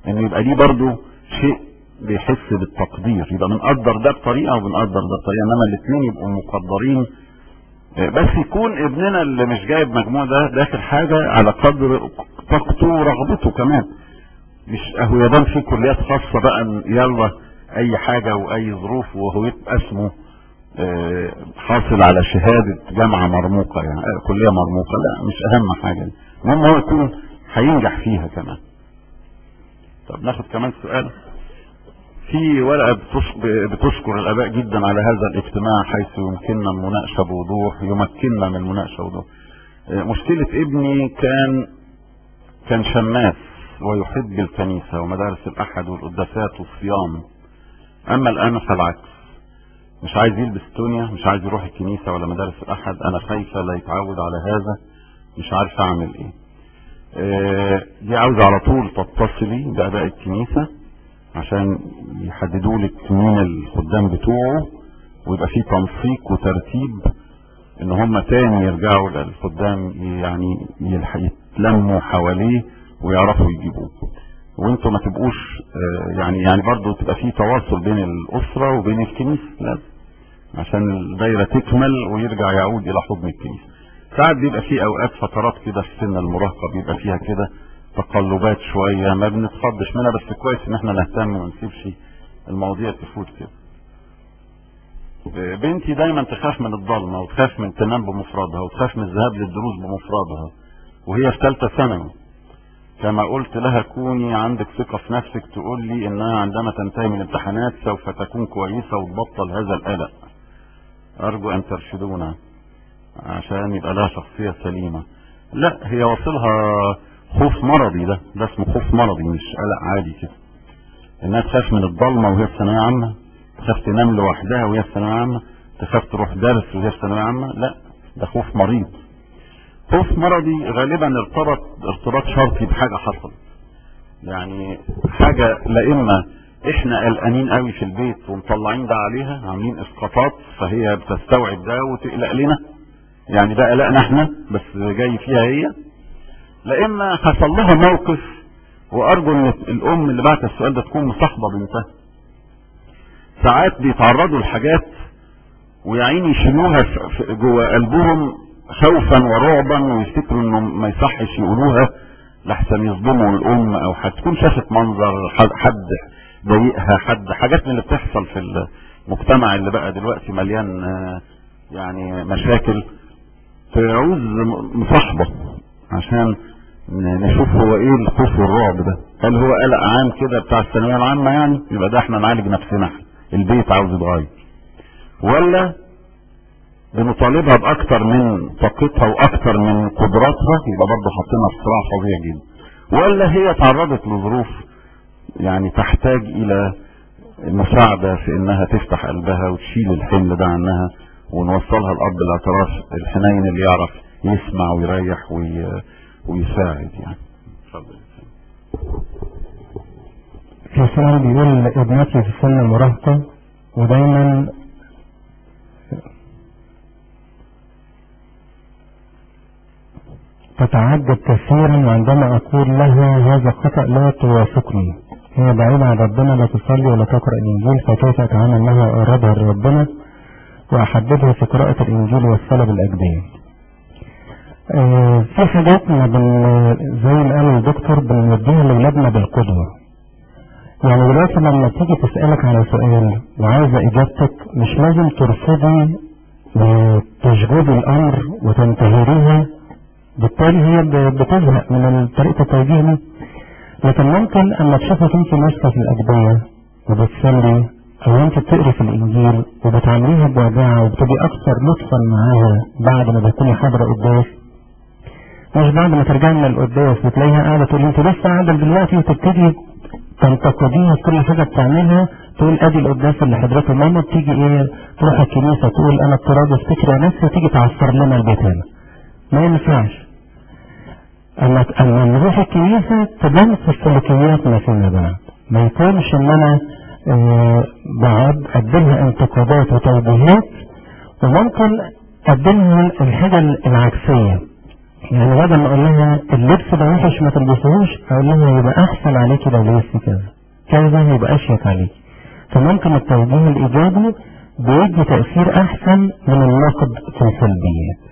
انه يبقى ليه برضه شيء بيحس بالتقدير يبقى بنقدر ده بطريقه وبنقدر ده بطريقه انما الاثنين يبقوا مقدرين آه، بس يكون ابننا اللي مش جايب مجموع ده داخل حاجه على قدر طاقته ورغبته كمان مش اهو يبان في كليات خاصه بقى إن يلا اي حاجه واي ظروف وهو يبقى اسمه آه، حاصل على شهاده جامعه مرموقه يعني آه، كليه مرموقه لا مش اهم حاجه المهم هو يكون هينجح فيها كمان طب ناخد كمان سؤال في ورقة بتش- بتشكر الآباء جدا على هذا الاجتماع حيث يمكننا المناقشة بوضوح يمكننا من المناقشة بوضوح آه، مشكلة ابني كان كان شماس ويحب الكنيسة ومدارس الأحد والقداسات والصيام أما الآن فالعكس مش عايز يلبس تونيا مش عايز يروح الكنيسة ولا مدارس الأحد أنا خايفة لا يتعود على هذا مش عارف أعمل إيه آه، دي عاوزة على طول تتصلي بأداء الكنيسة عشان يحددوا لك مين الخدام بتوعه ويبقى في تنسيق وترتيب ان هم تاني يرجعوا للخدام يعني يلح- يتلموا حواليه ويعرفوا يجيبوه وانتوا ما تبقوش آه، يعني يعني برضه تبقى في تواصل بين الاسره وبين الكنيسه لازم عشان الدايره تكمل ويرجع يعود الى حضن الكنيسه ساعات بيبقى في اوقات فترات كده في سن المراهقه بيبقى فيها كده تقلبات شويه ما بنتخضش منها بس كويس ان احنا نهتم وما نسيبش المواضيع تفوت كده بنتي دايما تخاف من الضلمه وتخاف من تنام بمفردها وتخاف من الذهاب للدروس بمفردها وهي في ثالثه ثانوي كما قلت لها كوني عندك ثقة في نفسك تقول لي انها عندما تنتهي من الامتحانات سوف تكون كويسة وتبطل هذا القلق ارجو ان ترشدونا عشان يبقى لها شخصية سليمة لا هي واصلها خوف مرضي ده ده اسمه خوف مرضي مش قلق عادي كده انها تخاف من الضلمة وهي في ثانوية عامة تخاف تنام لوحدها وهي في ثانوية عامة تخاف تروح درس وهي في ثانوية عامة لا ده خوف مريض خوف مرضي غالبا ارتبط ارتباط شرطي بحاجة حصلت يعني حاجة لا اما احنا قلقانين قوي في البيت ومطلعين ده عليها عاملين اسقاطات فهي بتستوعب ده وتقلق لنا يعني ده قلقنا احنا بس جاي فيها هي لا اما حصل لها موقف وارجو ان الام اللي بعت السؤال ده تكون مصاحبه بنتها ساعات بيتعرضوا لحاجات ويا عيني يشيلوها في- في- جوه قلبهم خوفا ورعبا ويفتكروا انه ما يصحش يقولوها لحسن يصدموا الام او هتكون شافت منظر حد حد ضايقها حد حاجات من اللي بتحصل في المجتمع اللي بقى دلوقتي مليان آه، يعني مشاكل تعوز مصاحبه عشان ن- نشوف هو ايه الخوف والرعب ده هل هو قلق عام كده بتاع الثانويه العامه يعني يبقى ده احنا نعالج نفسنا إحنا. البيت عاوز يتغير ولا بنطالبها باكتر من طاقتها واكتر من قدراتها يبقى برضه حاطينها في صراع فظيع جدا ولا هي تعرضت لظروف يعني تحتاج الى مساعده في انها تفتح قلبها وتشيل الحمل ده عنها ونوصلها الاب الاعتراف الحنين اللي يعرف يسمع ويريح وي... ويساعد يعني اتفضل في سؤال بيقول ابنتي في سن المراهقة ودايما تتعجب كثيرا عندما أقول لها هذا خطأ لا توافقني هي بعيدة عن ربنا لا تصلي ولا تقرأ الإنجيل فكيف أتعامل معها وأقربها لربنا وأحببها في قراءة الإنجيل والصلاة بالأجبية آه، في حاجات ما بن زي ما قال الدكتور بنديها لأولادنا بالقدوة يعني دلوقتي لما تيجي تسألك على سؤال وعايزة إجابتك مش لازم ترفضي وتشجبي الأمر وتنتهريها بالتالي هي ب- بتزهق من طريقة التوجيه دي لكن ممكن أما تشوفك أنت ماسكة في الأجبية وبتصلي أو أنت بتقري في الإنجيل وبتعامليها بوداعة وبتبقي أكثر لطفا معاها بعد ما بتكوني حاضرة قداس مش بعد ما ترجعي من القداس وتلاقيها قاعدة تقول أنت لسه قاعدة دلوقتي وتبتدي تنتقديها في كل حاجة بتعملها تقول ادي القداس اللي حضرته ماما بتيجي ايه تروح الكنيسة تقول انا اضطراد افتكر يا نفسي وتيجي تعصر لنا البيت هنا ما ينفعش اما اما نروح الكنيسة تبان في سلوكياتنا فيما بعد ما يكونش ان انا آه بقعد اقدمها انتقادات وتوجيهات وممكن اقدمها الحاجة العكسية يعني بدل ما اقول لها اللبس ده وحش ما تلبسهوش اقول لها يبقى احسن عليكي لو لبستي كذا كذا يبقى اشيك عليكي فممكن التوجيه الايجابي بيدي تأثير احسن من النقد في السلبيات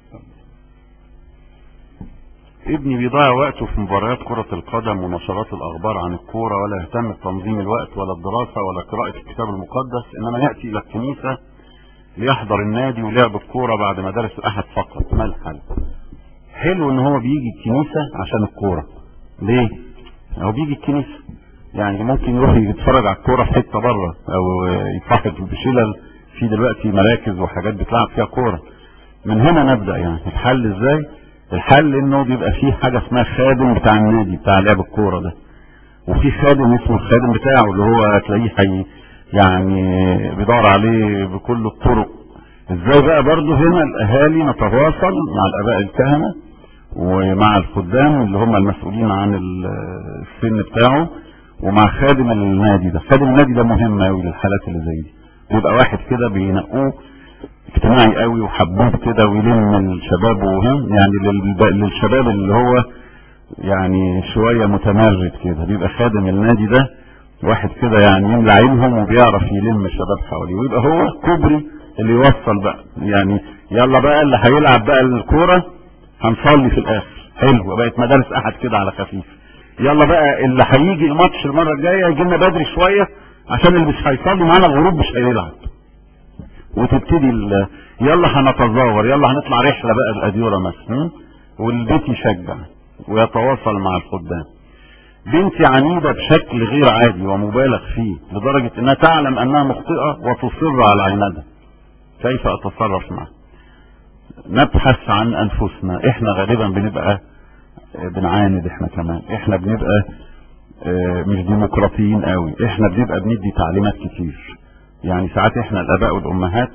ابني بيضيع وقته في مباريات كرة القدم ونشرات الأخبار عن الكورة ولا يهتم بتنظيم الوقت ولا الدراسة ولا قراءة الكتاب المقدس إنما يأتي إلى الكنيسة ليحضر النادي ولعب الكورة بعد مدارس الأحد فقط ما الحل؟ حلو إن هو بيجي الكنيسة عشان الكورة ليه؟ هو بيجي الكنيسة يعني ممكن يروح يتفرج على الكورة في حتة بره أو يتفحط بشلل في دلوقتي مراكز وحاجات بتلعب فيها كورة من هنا نبدأ يعني الحل إزاي؟ الحل انه بيبقى فيه حاجة اسمها خادم بتاع النادي بتاع لعب الكورة ده وفي خادم اسمه الخادم بتاعه اللي هو هتلاقيه حي يعني بيدور عليه بكل الطرق ازاي بقى برضه هنا الاهالي نتواصل مع الاباء الكهنة ومع الخدام اللي هم المسؤولين عن السن بتاعه ومع خادم النادي ده خادم النادي ده مهم قوي للحالات اللي زي دي بيبقى واحد كده بينقوه اجتماعي قوي وحبوب كده ويلم الشباب وهم يعني للب- للشباب اللي هو يعني شويه متمرد كده بيبقى خادم النادي ده واحد كده يعني يملى عينهم وبيعرف يلم الشباب حواليه ويبقى هو كوبري اللي يوصل بقى يعني يلا بقى اللي هيلعب بقى الكوره هنصلي في الاخر حلو بقت مدارس احد كده على خفيف يلا بقى اللي هيجي الماتش المره الجايه يجي لنا بدري شويه عشان اللي مش هيصلي معانا الغروب مش هيلعب وتبتدي ال- يلا هنتزاور يلا هنطلع رحله بقى الاديوره مثلا م? والبيت يشجع ويتواصل مع الخدام بنتي عنيدة بشكل غير عادي ومبالغ فيه لدرجة انها تعلم انها مخطئة وتصر على عنادها كيف اتصرف معها نبحث عن انفسنا احنا غالبا بنبقى آه، بنعاند احنا كمان احنا بنبقى آه، مش ديمقراطيين قوي احنا بنبقى بندي تعليمات كتير يعني ساعات احنا الاباء والامهات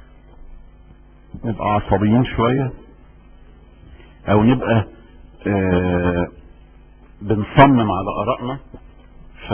نبقى عصبيين شوية او نبقى آه، بنصمم على ارائنا ف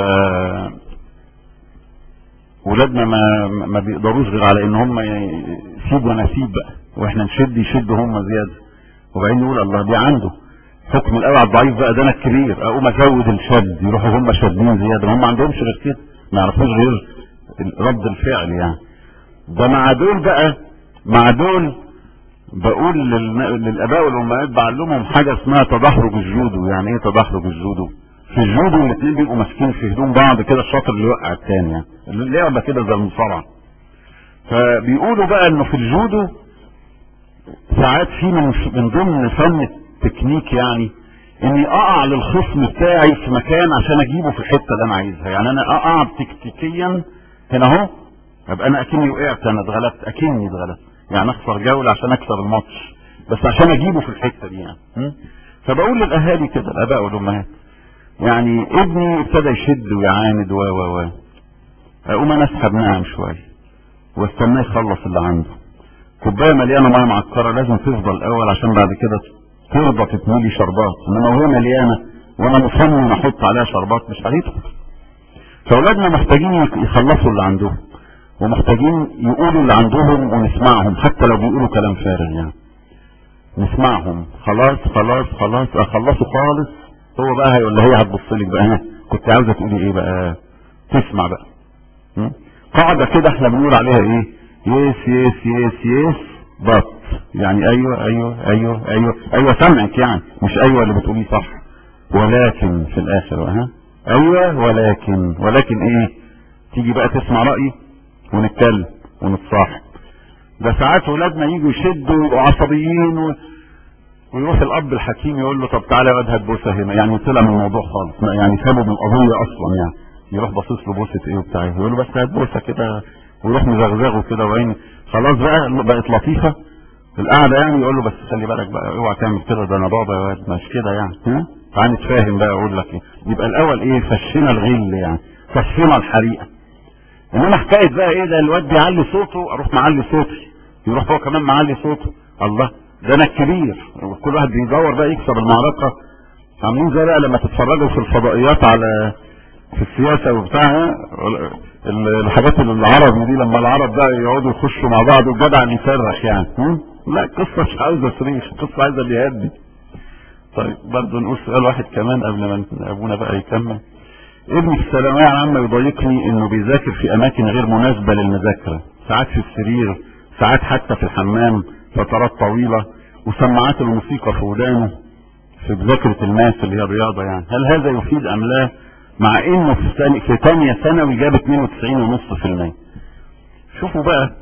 ولادنا ما ما بيقدروش غير على ان هم يسيبوا نسيب بقى واحنا نشد يشدوا هم زياده وبعدين نقول الله دي عنده حكم الاول على الضعيف بقى ده انا الكبير اقوم ازود الشد يروحوا هم شادين زياده ما هم ما عندهمش غير كده ما يعرفوش غير رد الفعل يعني ده مع دول بقى مع دول بقول للن- للاباء والامهات بعلمهم حاجه اسمها تدحرج الجودو يعني ايه تدحرج الجودو في الجودو الاثنين بيبقوا ماسكين في هدوم بعض كده الشاطر اللي يوقع الثاني يعني اللعبه كده زي المصارعه فبيقولوا بقى انه في الجودو ساعات في من من ضمن فن التكنيك يعني اني اقع للخصم بتاعي في مكان عشان اجيبه في الحته اللي انا عايزها يعني انا اقع تكتيكيا هنا اهو ابقى انا اكني وقعت انا اتغلبت اكني اتغلبت يعني اخسر جوله عشان اكسب الماتش بس عشان اجيبه في الحته دي يعني م? فبقول للاهالي كده الاباء والامهات يعني ابني ابتدى يشد ويعاند و و و اقوم انا اسحب ناعم شويه واستناه يخلص اللي عنده كوبايه مليانه ميه معكره لازم تفضل الاول عشان بعد كده ترضى تتملي شربات انما وهي مليانه وانا مصمم احط عليها شربات مش هتدخل فاولادنا محتاجين يخلصوا اللي عندهم ومحتاجين يقولوا اللي عندهم ونسمعهم حتى لو بيقولوا كلام فارغ يعني نسمعهم خلاص خلاص خلاص اخلصوا خالص هو بقى هي ولا هي هتبص لك بقى ها كنت عاوزه تقولي ايه بقى تسمع بقى م? قاعده كده احنا بنقول عليها ايه يس يس يس يس بط يعني ايوه ايوه ايوه ايوه ايوه سمعك يعني مش ايوه اللي بتقوليه صح ولكن في الاخر بقى ها ايوه ولكن ولكن ايه تيجي بقى تسمع رايي ونتكلم ونتصاحب ده ساعات ولادنا يجوا يشدوا ويبقوا عصبيين و... ويروح الاب الحكيم يقول له طب تعالى يا واد هات بوسه هنا يعني طلع من الموضوع خالص ما- يعني سابه من القضيه اصلا يعني يروح باصص له بوسه ايه وبتاع إيه. يقول له بس هات بوسه كده ويروح مزغزغه كده وعين خلاص بقى بقت لطيفه القعده يعني يقول له بس خلي بالك بقى اوعى تعمل كده ده انا بابا يا واد مش كده يعني ها تعال نتفاهم بقى اقول لك ايه يبقى الاول ايه فشينا الغل يعني فشينا الحريقه انما حكايه بقى ايه ده الواد بيعلي صوته اروح معلي صوتي يروح هو كمان معلي صوته الله ده انا الكبير كل واحد بيدور بقى يكسب المعركه عاملين زي بقى لما تتفرجوا في الفضائيات على في السياسه وبتاع ال- الحاجات اللي العربي دي لما العرب بقى يقعدوا يخشوا مع بعض والجدع اللي يصرخ يعني هم؟ لا القصه مش عاوزه صريخ القصه عايزه اللي يهدي طيب برضه نقول سؤال واحد كمان قبل ما ابونا بقى يكمل ابني في الثانويه العامه يضايقني انه بيذاكر في اماكن غير مناسبه للمذاكره ساعات في السرير ساعات حتى في الحمام فترات طويله وسماعات الموسيقى في ودانه في مذاكره الماس اللي هي الرياضه يعني هل هذا يفيد ام لا مع انه في ثاني في ثانيه ثانوي جاب 92.5% شوفوا بقى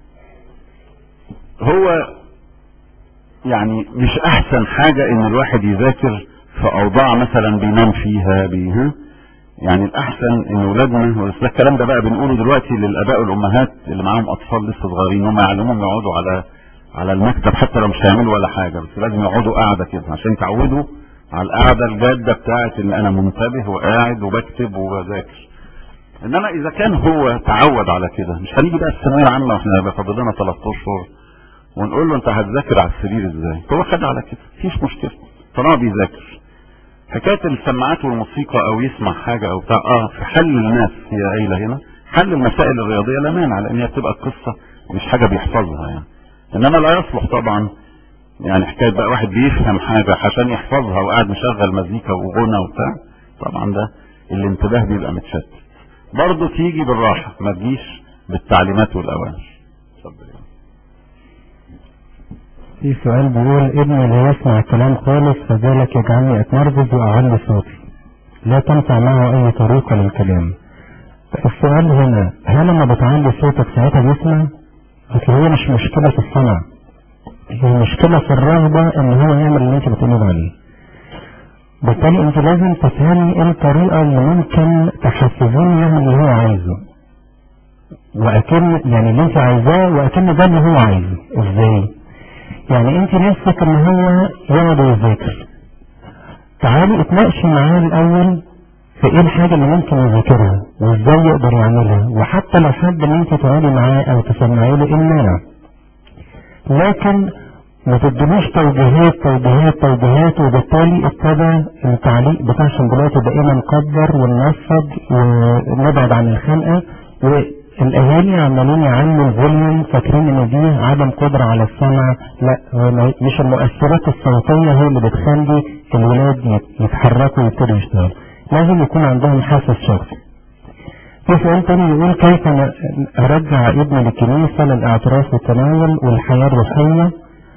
هو يعني مش احسن حاجة ان الواحد يذاكر في اوضاع مثلا بينام فيها بي ها؟ يعني الاحسن ان اولادنا وده الكلام ده بقى بنقوله دلوقتي للاباء والامهات اللي معاهم اطفال لسه صغيرين هم يعلموهم يقعدوا على على المكتب حتى لو مش هيعملوا ولا حاجة بس لازم يقعدوا قاعدة كده عشان يتعودوا على القعدة الجادة بتاعت ان انا منتبه وقاعد وبكتب وبذاكر انما اذا كان هو تعود على كده مش هنيجي بقى الثانويه العامه واحنا هيبقى فاضل لنا 3 اشهر ونقول له انت هتذاكر على السرير ازاي هو خد على كده مفيش مشكله طالما بيذاكر حكايه السماعات والموسيقى او يسمع حاجه او بتاع اه في حل الناس هي قايله هنا حل المسائل الرياضيه لا مانع لان هي بتبقى قصه مش حاجه بيحفظها يعني انما لا يصلح طبعا يعني حكايه بقى واحد بيفهم حاجه عشان يحفظها وقاعد مشغل مزيكا وغنى وبتاع طبعا ده الانتباه بيبقى متشتت برضه تيجي بالراحه ما تجيش بالتعليمات والاوامر اتفضل يا في سؤال بيقول ابني لا يسمع كلام خالص فذلك يجعلني اتنرفز واعلي صوتي لا تنفع معه اي طريقة للكلام السؤال هنا هل لما بتعلي صوتك ساعتها بيسمع؟ اصل هي مش مشكلة في السمع هي مشكلة في الرغبة ان هو يعمل اللي انت بتقول عليه بالتالي انت لازم تفهمي ايه الطريقة اللي ممكن تحفزيني يعمل اللي هو عايزه واكن يعني اللي انت عايزاه واكن ده اللي هو عايزه ازاي يعني انت نفسك ان هو يقعد يذاكر تعالي اتناقشي معاه الاول في ايه الحاجة اللي ممكن يذاكرها وازاي يقدر يعملها وحتى لو حد ان انت تقعدي معاه او تسمعي له ايه المانع لكن ما تدلوش توجيهات توجيهات توجيهات وبالتالي ابتدى التعليق بتاع شمبلاته بقينا نكبر وننفض ونبعد عن الخنقة والاهالي عمالين يعلوا الفوليوم فاكرين ان دي عدم قدرة على السمع لا هو ما- مش المؤثرات الصوتية هي اللي بتخلي الولاد يت- يتحركوا ويبتدوا يشتغلوا لازم يكون عندهم حاسس شخصي في سؤال تاني يقول كيف ن- ارجع ابني للكنيسة للاعتراف والتناول والحياة الروحية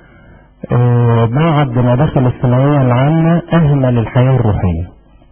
آه، بعد ما دخل الثانوية العامة أهمل الحياة الروحية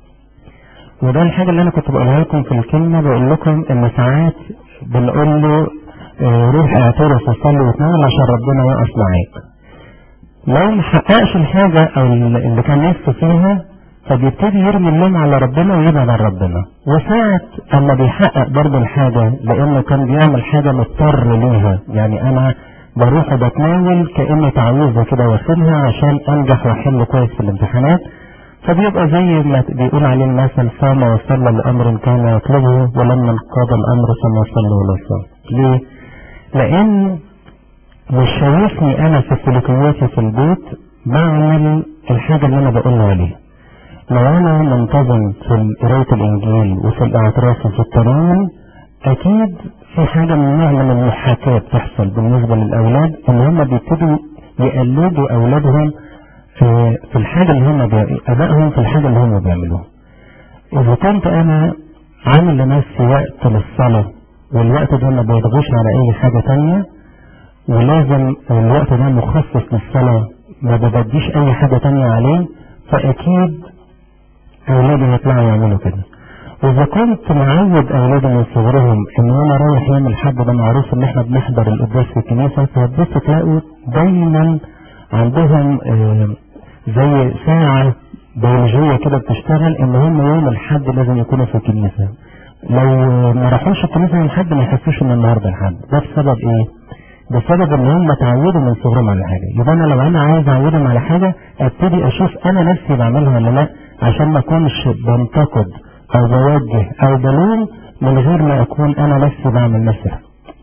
وده الحاجة اللي أنا كنت بقولها لكم في الكلمة بقول لكم إن ساعات بنقول له آه، روح اعترف وصلي وتناول عشان ربنا يقف معاك لو محققش الحاجة أو اللي كان نفسه فيها فبيبتدي يرمي اللوم على ربنا ويبعد عن ربنا وساعة أما بيحقق برضه الحاجة لأنه كان بيعمل حاجة مضطر ليها يعني أنا بروح وبتناول كأني تعويذة كده واخدها عشان أنجح وأحل كويس في الامتحانات فبيبقى زي ما بيقول عليه المثل صام وصلى لأمر كان يطلبه ولما انقضى الأمر ثم صلى ولا صام ليه؟ لأن مش شايفني أنا في سلوكياتي في البيت بعمل الحاجة اللي أنا بقول عليها لو أنا منتظم في قراية الإنجيل وفي الاعتراف وفي التناول أكيد في حاجة من نوع من المحاكاة بتحصل بالنسبة للأولاد إن هم بيبتدوا يقلدوا أولادهم في في الحاجة اللي هم بي... أبائهم في الحاجة اللي هم بيعملوها. إذا كنت أنا عامل لنفسي وقت للصلاة والوقت ده ما بيضغوش على أي حاجة تانية ولازم الوقت ده مخصص للصلاة ما ببديش أي حاجة تانية عليه فأكيد أولادي هيطلعوا يعملوا كده. وإذا كنت معود أولادي من صغرهم إن أنا رايح يوم الحد ده معروف إن إحنا بنحضر القداس في الكنيسة فهتبص تلاقوا دايما عندهم آه، زي ساعة بيولوجية كده بتشتغل إن هم يوم الحد لازم يكونوا في الكنيسة. لو ما راحوش الكنيسة يوم الحد ما يحسوش إن النهاردة الحد. ده بسبب إيه؟ بسبب ان هم اتعودوا من صغرهم على حاجه يبقى انا لو انا عايز اعودهم على حاجه ابتدي اشوف انا نفسي بعملها ولا لا عشان ما اكونش بنتقد او بوجه او بلوم من غير ما اكون انا نفسي بعمل نفسي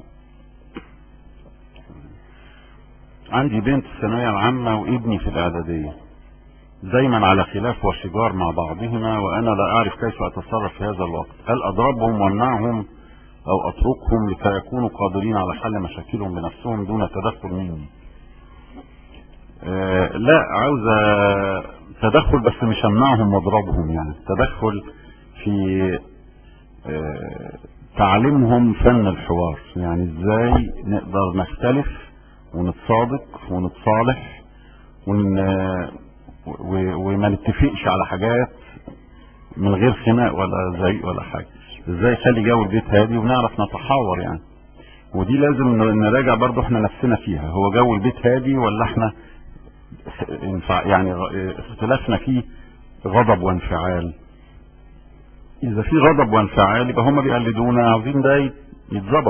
عندي بنت في الثانوية العامة وابني في الإعدادية دايما على خلاف وشجار مع بعضهما وأنا لا أعرف كيف أتصرف في هذا الوقت هل أضربهم وأمنعهم أو أتركهم لكي يكونوا قادرين على حل مشاكلهم بنفسهم دون تدخل مني آه لا عاوزة تدخل بس مش همنعهم واضربهم يعني تدخل في آه، تعليمهم فن الحوار يعني ازاي نقدر نختلف ونتصادق ونتصالح ون... و... وما نتفقش على حاجات من غير خناق ولا زعيق ولا حاجه ازاي نخلي جو البيت هادي ونعرف نتحاور يعني ودي لازم ن- نراجع برضو احنا نفسنا فيها هو جو البيت هادي ولا احنا انفع- يعني غ- اختلافنا فيه غضب وانفعال اذا في غضب وانفعال يبقى هم بيقلدونا عاوزين ده يت- يتظبط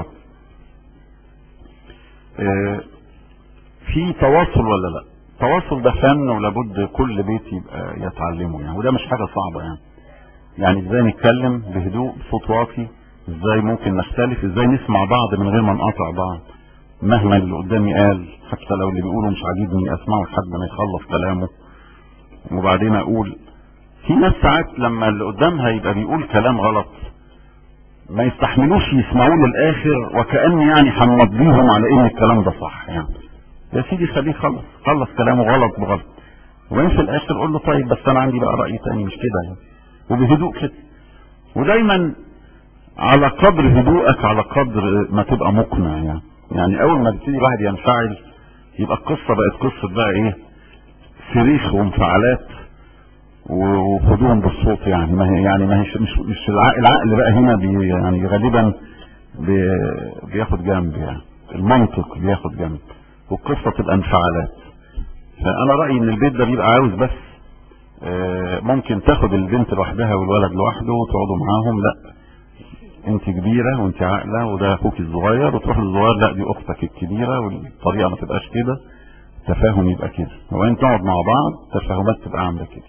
اه، في تواصل ولا لا التواصل ده فن ولابد كل بيت يبقى يتعلمه يعني وده مش حاجه صعبه يعني يعني ازاي نتكلم بهدوء بصوت واطي ازاي ممكن نختلف ازاي نسمع بعض من غير ما نقاطع بعض مهما اللي قدامي قال حتى لو اللي بيقوله مش عاجبني اسمعه لحد ما يخلص كلامه وبعدين اقول في ناس ساعات لما اللي قدامها يبقى بيقول كلام غلط ما يستحملوش يسمعوه للاخر وكأن يعني هنمضيهم على ان الكلام ده صح يعني يا سيدي خليه يخلص خلص كلامه غلط بغلط وبعدين في الاخر قول له طيب بس انا عندي بقى راي تاني مش كده يعني وبهدوء كده ودايما على قدر هدوءك على قدر ما تبقى مقنع يعني يعني اول ما تبتدي الواحد ينفعل يبقى القصه بقت قصه بقى ايه صريخ وانفعالات و- وخدوهم بالصوت يعني ما هي يعني ما هيش مش مش العقل, العقل بقى هنا بي يعني غالبا بي بياخد جنب يعني المنطق بياخد جنب والقصه تبقى انفعالات فانا رايي ان البيت ده بيبقى عاوز بس آه، ممكن تاخد البنت لوحدها والولد لوحده وتقعدوا معاهم لا انت كبيره وانت عاقله وده اخوك الصغير وتروح للصغير لا دي اختك الكبيره والطريقه ما تبقاش كده تفاهم يبقى كده وبعدين تقعد مع بعض تفاهمات تبقى عامله كده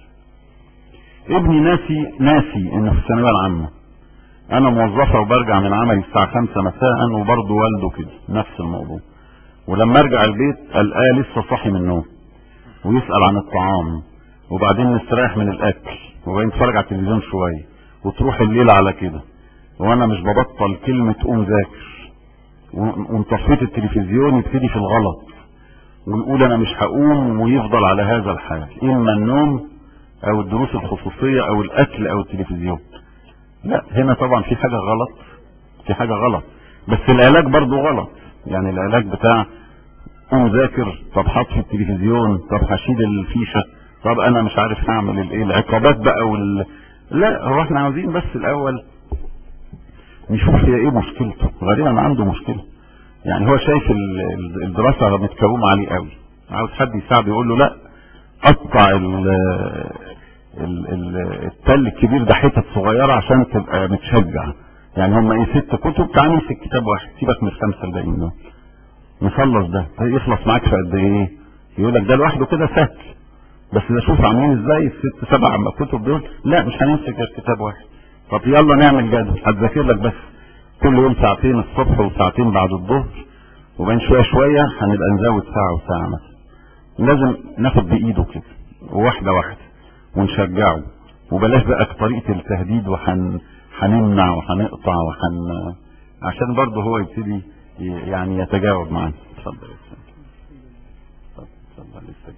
ابني ناسي ناسي انه في الثانويه العامه انا موظفه وبرجع من عملي الساعه 5 مساء وبرضه والده كده نفس الموضوع ولما ارجع البيت الاقيه لسه صاحي من النوم ويسال عن الطعام وبعدين نستريح من الاكل وبعدين نتفرج على التلفزيون شويه وتروح الليل على كده وانا مش ببطل كلمه قوم ذاكر و- ونطفيت التلفزيون يبتدي في الغلط ويقول انا مش هقوم ويفضل على هذا الحال اما النوم او الدروس الخصوصيه او الاكل او التلفزيون لا هنا طبعا في حاجه غلط في حاجه غلط بس العلاج برضو غلط يعني العلاج بتاع قوم ذاكر طب هطفي التلفزيون طب هشيل الفيشه طب انا مش عارف هعمل الايه العقابات بقى وال لا هو احنا عاوزين بس الاول نشوف هي ايه مشكلته غالبا عنده مشكله يعني هو شايف ال- ال- الدراسه متكومه عليه قوي عاوز حد يساعده يقول له لا قطع ال ال- ال- التل الكبير ده حتت صغيره عشان تبقى متشجع يعني هم ايه ست كتب تعال نمسك كتاب واحد سيبك من الخمسه الباقيين دول نخلص ده يخلص معاك في قد ايه يقول لك ده لوحده كده سهل بس ده شوف عاملين ازاي الست سبع كتب دول لا مش هنمسك غير كتاب واحد طب يلا نعمل جدول هتذاكر لك بس كل يوم ساعتين الصبح وساعتين بعد الظهر وبعدين شويه شويه هنبقى نزود ساعه وساعه مثلا لازم ناخد بايده كده واحده واحده ونشجعه وبلاش بقى طريقه التهديد وحن هنمنع وهنقطع وحن عشان برضه هو يبتدي ي- يعني يتجاوب معانا اتفضل يا أستاذ. اتفضل اتفضل لسه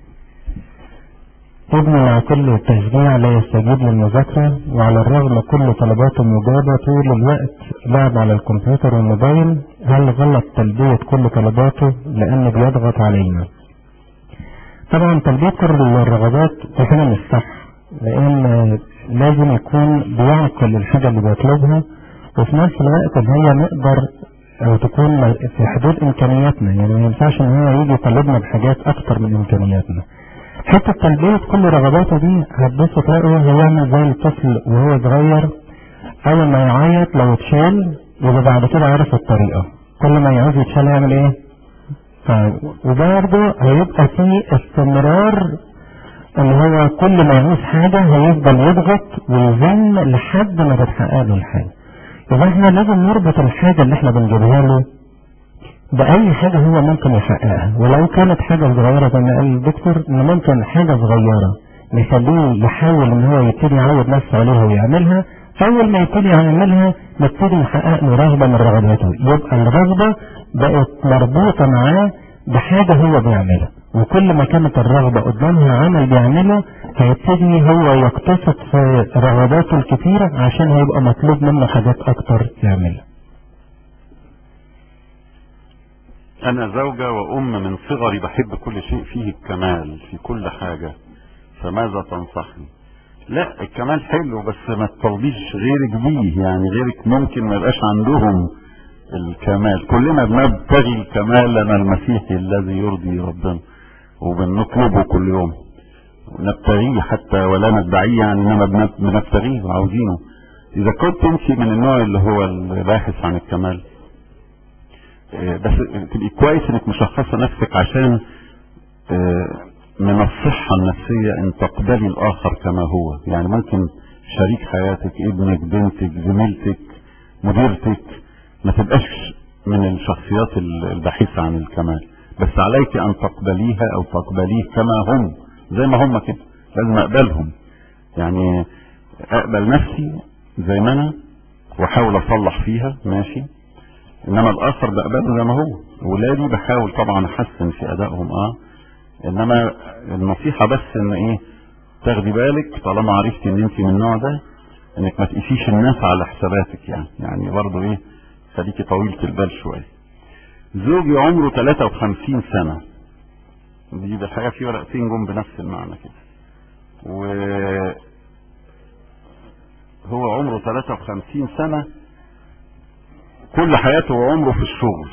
ابني مع كل تشجيع لا يستجيب للمذاكرة وعلى الرغم كل طلباته مجابة طول الوقت لعب على الكمبيوتر والموبايل هل غلط تلبية كل طلباته لأنه بيضغط علينا طبعا تلبية كل الرغبات دي حاجة مش صح لأن لازم يكون بيعقل الحاجة اللي بيطلبها وفي نفس الوقت ان هي نقدر او تكون في حدود امكانياتنا يعني ما ينفعش ان هو يجي يطالبنا بحاجات اكتر من امكانياتنا حتى تلبية كل رغباته دي هتبص تلاقوا هيعمل زي الطفل وهو صغير أول ما يعيط لو اتشال يبقى بعد كده عارف الطريقة كل ما يعوز يتشال يعمل إيه؟ طيب وبرضه هيبقى في استمرار اللي هو كل ما يعوز حاجة هيفضل يضغط ويزن لحد ما تتحقق له الحاجة يبقى احنا لازم نربط الحاجة اللي احنا بنجيبها له بأي حاجة هو ممكن يحققها ولو كانت حاجة صغيرة زي ما قال الدكتور إن ممكن حاجة صغيرة نخليه يحاول إن هو يبتدي يعود نفسه عليها ويعملها أول ما يبتدي يعملها نبتدي نحقق له رغبة من رغباته يبقى الرغبة بقت مربوطة معاه بحاجة هو بيعملها وكل ما كانت الرغبة قدامها عمل بيعمله هيبتدي هو يقتصد في رغباته الكتيرة عشان هيبقى مطلوب منه حاجات أكتر يعملها أنا زوجة وأم من صغري بحب كل شيء فيه الكمال في كل حاجة فماذا تنصحني لا الكمال حلو بس ما تطلبيش غيرك بيه يعني غيرك ممكن ما يبقاش عندهم الكمال كلنا بنبتغي كمالنا المسيحي الذي يرضي ربنا وبنطلبه كل يوم نبتغيه حتى ولا ندعيه يعني انما بن- بنبتغيه وعاوزينه اذا كنت انت من النوع اللي هو الباحث عن الكمال آه، بس تبقي كويس انك مشخصه نفسك عشان آه، من الصحه النفسيه ان تقبلي الاخر كما هو يعني ممكن شريك حياتك ابنك بنتك زميلتك مديرتك ما تبقاش من الشخصيات ال- الباحثه عن الكمال بس عليك ان تقبليها او تقبليه كما هم زي ما هم كده لازم اقبلهم يعني اقبل نفسي زي ما انا واحاول اصلح فيها ماشي انما الاخر بقبله زي ما هو ولادي بحاول طبعا احسن في ادائهم اه انما النصيحه بس ان ايه تاخدي بالك طالما عرفتي ان انت من النوع ده انك ما تقيسيش الناس على حساباتك يعني يعني برضه ايه خليكي طويله البال شويه زوجي عمره 53 سنه دي بالحقيقه في ورقتين جم بنفس المعنى كده و هو عمره 53 سنه كل حياته وعمره في الشغل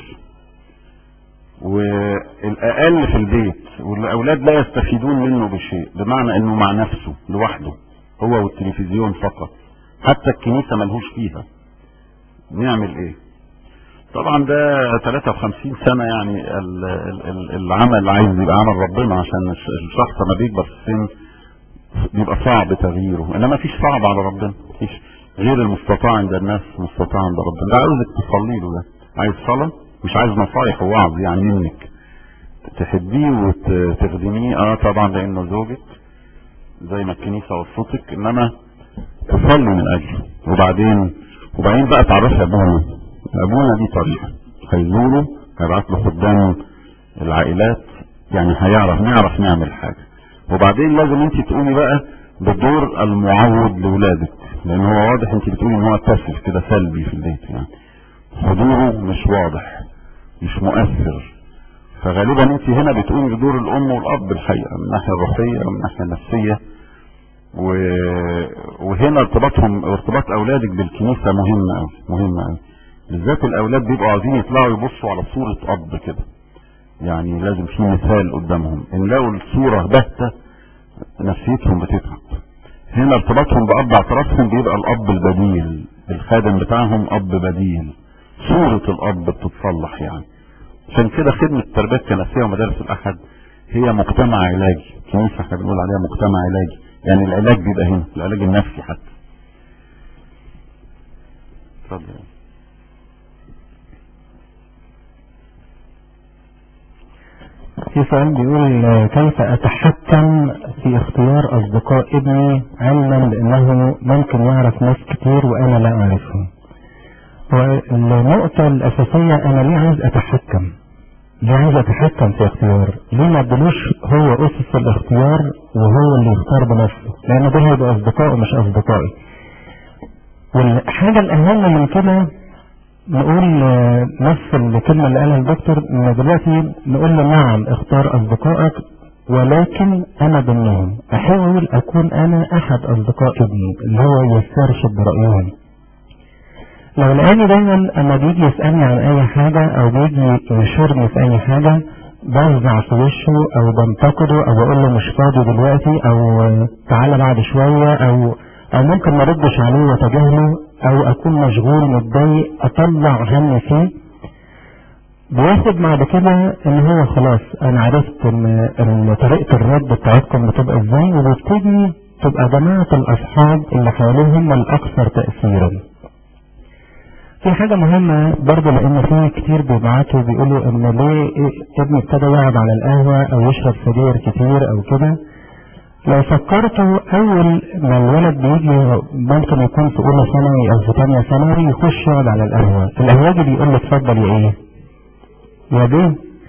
والأقل في البيت والأولاد لا يستفيدون منه بشيء بمعنى أنه مع نفسه لوحده هو والتلفزيون فقط حتى الكنيسة ملهوش فيها نعمل ايه طبعا ده 53 سنة يعني ال- ال- ال- العمل عايز يبقى عمل ربنا عشان الش- الشخص لما بيكبر في السن بيبقى صعب تغييره انما مفيش صعب على ربنا مفيش غير المستطاع عند الناس مستطاع عند ربنا ده عاوزك تصلي له ده عايز صلاة مش عايز نصايح ووعظ يعني منك تحبيه وتخدميه اه طبعا لانه زوجك زي ما الكنيسة وصتك انما تصلي من اجله وبعدين وبعدين بقى تعرفي ابونا ابونا دي طريقة هيزوره هيبعت له خدام العائلات يعني هيعرف نعرف نعمل حاجة وبعدين لازم انت تقومي بقى بدور المعود لاولادك لان هو واضح انت بتقولي ان هو باسف كده سلبي في البيت يعني حضوره مش واضح مش مؤثر فغالبا انت هنا بتقومي بدور الام والاب الحقيقه من الناحيه الروحيه ومن الناحيه النفسيه و... وهنا ارتباطهم ارتباط اولادك بالكنيسه مهم قوي مهم قوي بالذات الاولاد بيبقوا عايزين يطلعوا يبصوا على صوره اب كده يعني لازم في مثال قدامهم ان لقوا الصوره باهته نفسيتهم بتتعب هنا ارتباطهم باب اعترافهم بيبقى الاب البديل الخادم بتاعهم اب بديل صوره الاب بتتصلح يعني عشان كده خدمه التربيه الكنسيه ومدارس الاحد هي مجتمع علاجي كنيسه احنا بنقول عليها مجتمع علاجي يعني العلاج بيبقى هنا العلاج النفسي حتى اتفضل في سؤال بيقول آه، كيف أتحكم في اختيار أصدقاء ابني علما بأنه ممكن يعرف ناس كتير وأنا لا أعرفهم والنقطة الأساسية أنا ليه عايز أتحكم ليه عايز أتحكم في اختيار ليه ما ادلوش هو أسس الاختيار وهو اللي يختار بنفسه لأن دول هيبقوا أصدقائي مش أصدقائي والحاجة الأهم من كده نقول آه، نفس الكلمة اللي قالها الدكتور ان دلوقتي نقول له نعم اختار اصدقائك ولكن انا ضمنهم احاول اكون انا احد اصدقاء ابني اللي هو يسترشد برأيهم لو لقاني دايما اما بيجي يسألني عن اي حاجة او بيجي يشورني في اي حاجة بوزع في وشه او بنتقده او بقول له مش فاضي دلوقتي او آه، تعالى بعد شوية او او ممكن ما ردش عليه واتجاهله او اكون مشغول متضايق اطلع همي فيه بياخد بعد كده ان هو خلاص انا عرفت ان ان طريقة الرد بتاعتكم بتبقى ازاي وبيبتدي تبقى جماعة الاصحاب اللي حواليه هم الاكثر تأثيرا في حاجة مهمة برضه لان في كتير بيبعتوا بيقولوا ان ليه ابني ابتدى يقعد على القهوة او يشرب سجاير كتير او كده لو فكرتوا اول ما الولد بيجي ممكن يكون في اولى ثانوي او في ثانيه ثانوي يخش يقعد على القهوه القهوجي بيقول له اتفضل يا ايه يا بيه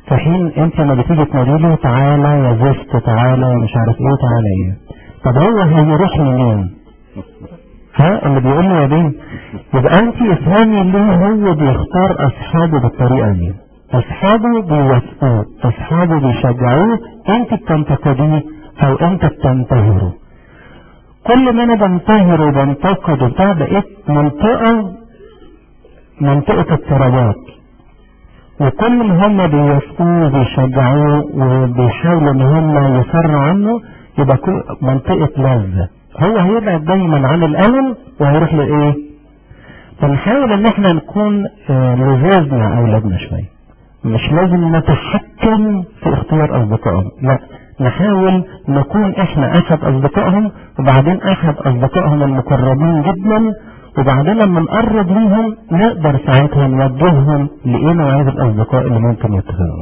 في حين انت لما بتيجي تنادي له تعالى يا زفت تعالى مش عارف ايه تعالى ايه طب هو هيروح منين ها اللي بيقول له يا بيه يبقى انت افهمي ليه هو بيختار اصحابه بالطريقه دي اصحابه بيوافقوه اصحابه بيشجعوه انت بتنتقديه او انت بتنتهره كل ما انا بنتهر وبنتقد وبتاع بقيت منطقه منطقه اضطرابات وكل ما هم بيوافقوه وبيشجعوه وبيحاولوا ان هم يفروا عنه يبقى كل منطقة لذة هو هيبعد دايما عن الألم وهيروح لإيه؟ فنحاول ان احنا نكون آه، لذاذ مع أولادنا شوية مش لازم نتحكم في اختيار أصدقائهم لا نحاول نكون احنا أحد أصدقائهم وبعدين أحد أصدقائهم المقربين جدا وبعدين لما نقرب ليهم نقدر ساعتها نوجههم لإيه نوعية الأصدقاء اللي ممكن يتخذوا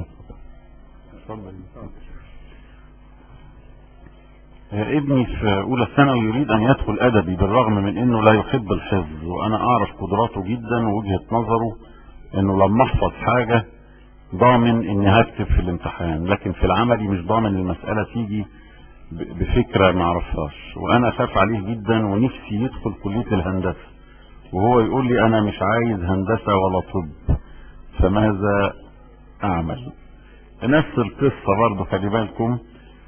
ابني في اولى ثانوي يريد ان يدخل ادبي بالرغم من انه لا يحب الحفظ وانا اعرف قدراته جدا ووجهة نظره انه لما احفظ حاجة ضامن اني هكتب في الامتحان لكن في العملي مش ضامن المسألة تيجي ب- بفكرة ما اعرفهاش وانا خاف عليه جدا ونفسي يدخل كلية الهندسة وهو يقول لي انا مش عايز هندسة ولا طب فماذا اعمل نفس القصة برضه خلي بالكم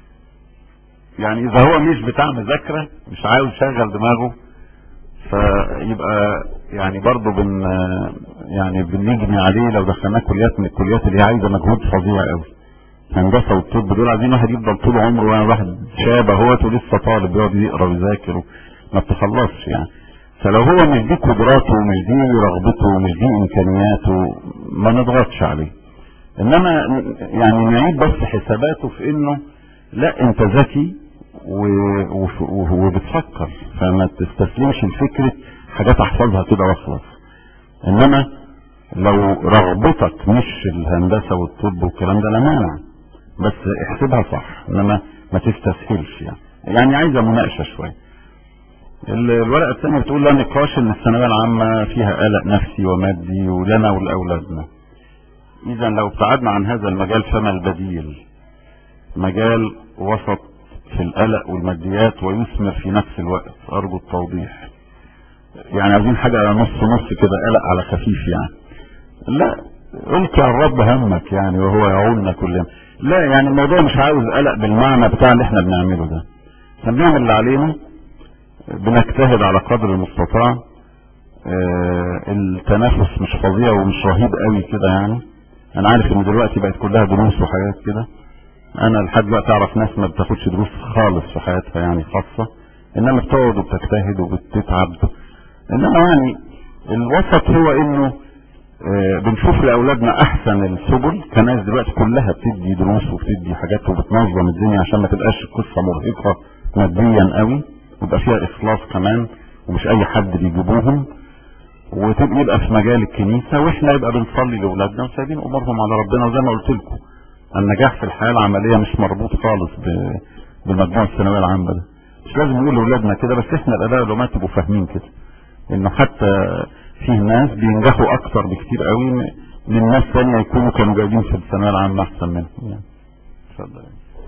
يعني اذا هو مش بتاع مذاكرة مش عاوز يشغل دماغه فيبقى يعني برضه بن يعني بنجني عليه لو دخلناه كليات من الكليات اللي هي عايزه مجهود فظيع قوي هندسه والطب دول عايزين واحد يفضل طول عمره يعني واحد شاب اهوت ولسه طالب يقعد يقرا ويذاكر ما بتخلصش يعني فلو هو مش دي قدراته ومش دي رغبته ومش دي امكانياته ما نضغطش عليه انما يعني نعيد بس حساباته في انه لا انت ذكي و- وف- و- وبتفكر فما تستسلمش لفكرة حاجات احفظها كده واخلص انما لو رغبتك مش الهندسة والطب والكلام ده لا مانع بس احسبها صح انما ما تستسهلش يعني يعني عايزة مناقشة شوية ال- الورقة الثانية بتقول لا نقاش ان الثانوية العامة فيها قلق نفسي ومادي ولنا ولأولادنا اذا لو ابتعدنا عن هذا المجال فما البديل مجال وسط في القلق والماديات ويثمر في نفس الوقت ارجو التوضيح يعني عايزين حاجة نص نص كده قلق على خفيف يعني لا قلت يا الرب همك يعني وهو يعولنا كلنا لا يعني الموضوع مش عاوز قلق بالمعنى بتاع اللي احنا بنعمله ده احنا بنعمل اللي علينا بنجتهد على قدر المستطاع اه التنافس مش فظيع ومش رهيب قوي كده يعني انا عارف ان دلوقتي بقت كلها دروس وحاجات كده انا لحد دلوقتي اعرف ناس ما بتاخدش دروس خالص في حياتها يعني خاصة انما بتقعد وبتجتهد وبتتعب انما يعني الوسط هو انه آه، بنشوف لاولادنا احسن السبل كناس دلوقتي كلها بتدي دروس وبتدي حاجات وبتنظم الدنيا عشان ما تبقاش القصه مرهقه ماديا قوي ويبقى فيها اخلاص كمان ومش اي حد بيجيبوهم وتبقى يبقى في مجال الكنيسه واحنا يبقى بنصلي لاولادنا وسايبين امورهم على ربنا وزي ما قلت لكم النجاح في الحياه العمليه مش مربوط خالص ب- بالمجموع الثانويه العامه ده مش لازم نقول لاولادنا كده بس احنا الاباء والامهات تبقوا فاهمين كده انه حتى فيه ناس بينجحوا اكتر بكتير قوي م- من ناس ثانيه يكونوا كانوا جايبين في الثانويه العامه احسن منهم يعني اتفضل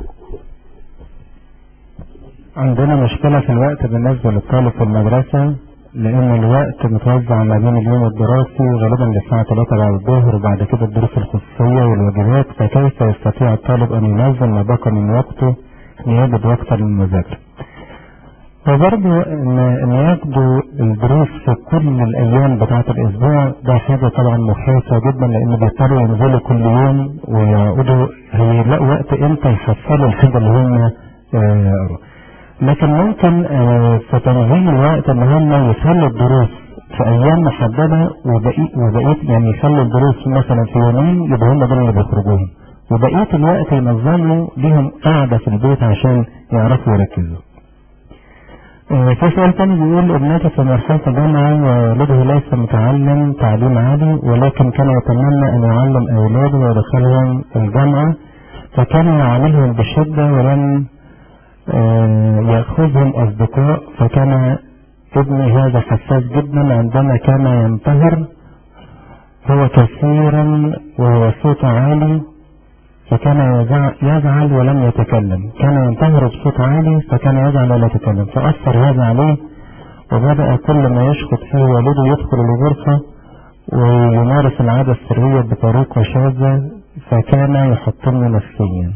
عندنا مشكلة في الوقت بالنسبة للطالب في المدرسة لأن الوقت متوزع ما بين اليوم الدراسي غالبا للساعة 3 بعد الظهر وبعد كده الدروس الخصوصية والواجبات فكيف يستطيع الطالب أن ينظم ما بقى من وقته ليجد وقتا للمذاكرة وبرضه إن إن ياخدوا الدروس في كل الأيام بتاعة الأسبوع ده حاجة طبعا مخيفة جدا لأن بيضطروا ينزلوا كل يوم ويقعدوا هيلاقوا وقت إمتى يحصلوا الحاجة اللي هم آه، يقروا. لكن ممكن آه، في تنظيم الوقت ان هم يخلوا الدروس في ايام محدده وبقيت وبقيت يعني يخلوا الدروس مثلا في يومين يبقى هم دول اللي بيخرجوهم وبقيه الوقت ينظموا ليهم قاعده في البيت عشان يعرفوا يركزوا. آه، في سؤال تاني بيقول ابنتي في مرحلة الجامعة ووالده ليس متعلم تعليم عالي ولكن كان يتمنى أن يعلم أولاده ويدخلهم الجامعة فكان يعاملهم بشدة ولم آه، يأخذهم أصدقاء فكان ابني هذا حساس جدا عندما كان ينتهر هو كثيرا وهو صوته عالي فكان يزع- يزعل ولم يتكلم كان ينتهر بصوت عالي فكان يزعل ولا يتكلم فأثر هذا عليه وبدأ كل ما يشخط فيه والده يدخل الغرفة ويمارس العادة السرية بطريقة شاذة فكان يحطمني نفسيا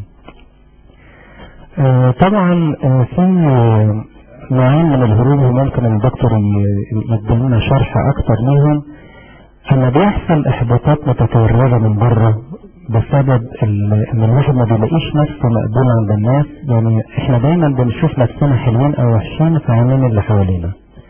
آه، طبعا آه، في آه، نوعين من الهروب وممكن الدكتور ي- يدينا شرح اكتر ليهم اما بيحصل احباطات متكررة من بره بسبب ال- ان الواحد ما بيلاقيش نفسه مقبول عند الناس يعني احنا دايما بنشوف نفسنا حلوين او وحشين في عينين اللي حوالينا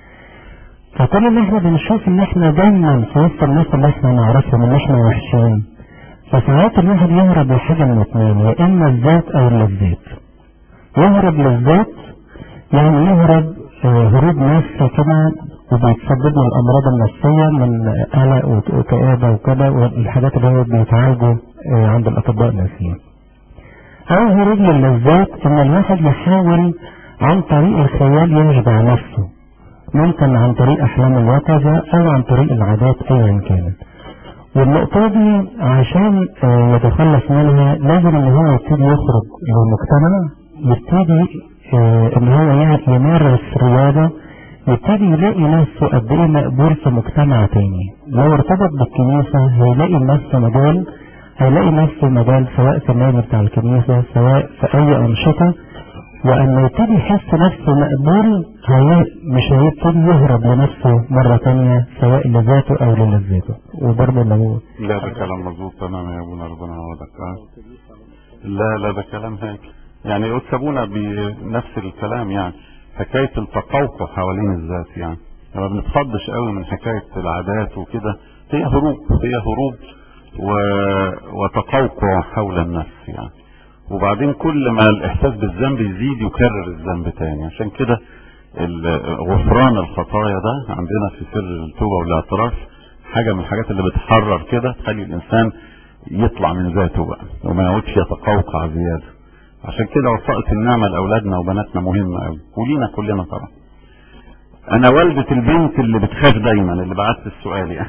فكل ان احنا بنشوف ان احنا دايما في وسط الناس اللي احنا نعرفهم ان احنا وحشين فساعات الواحد يهرب لحاجة من اتنين يا اما الذات او اللذات يهرب للذات يعني يهرب آه، هروب نفسي كده وبيتسبب له الامراض النفسيه من قلق وك- وكآبه وكده والحاجات اللي هو بيتعالجوا آه، عند الاطباء النفسيين. او هروب للذات ان الواحد يحاول عن طريق الخيال يشبع نفسه. ممكن عن طريق احلام اليقظه او عن طريق العادات ايا كانت. والنقطة دي عشان آه، يتخلص منها لازم ان هو يبتدي يخرج للمجتمع يبتدي آه، ان هو يعني يمارس رياضة يبتدي يلاقي نفسه قد ايه مقبول في مجتمع تاني لو ارتبط بالكنيسة هيلاقي لنفسه مجال هيلاقي نفسه مجال سواء في النادي بتاع الكنيسة سواء في اي انشطة وأما يبتدي يحس نفسه مقبول هي مش هيبتدي يهرب لنفسه مرة تانية سواء لذاته أو للذاته وبرضه لو لا ده كلام مظبوط تمام يا ابونا ربنا يعوضك آه. لا لا ده كلام هيك يعني قلت ابونا بنفس الكلام يعني حكاية التقوقع حوالين الذات يعني ما بنتخضش قوي من حكاية العادات وكده هي هروب هي هروب و... وتقوقع حول النفس يعني وبعدين كل ما الاحساس بالذنب يزيد يكرر الذنب تاني عشان كده ال- غفران الخطايا ده عندنا في سر التوبة والاعتراف حاجة من الحاجات اللي بتحرر كده تخلي الانسان يطلع من ذاته بقى وما يقعدش يتقوقع زيادة عشان كده وسائط النعمة لأولادنا وبناتنا مهمة قوي ولينا كلنا طبعا أنا والدة البنت اللي بتخاف دايما اللي بعت السؤال يعني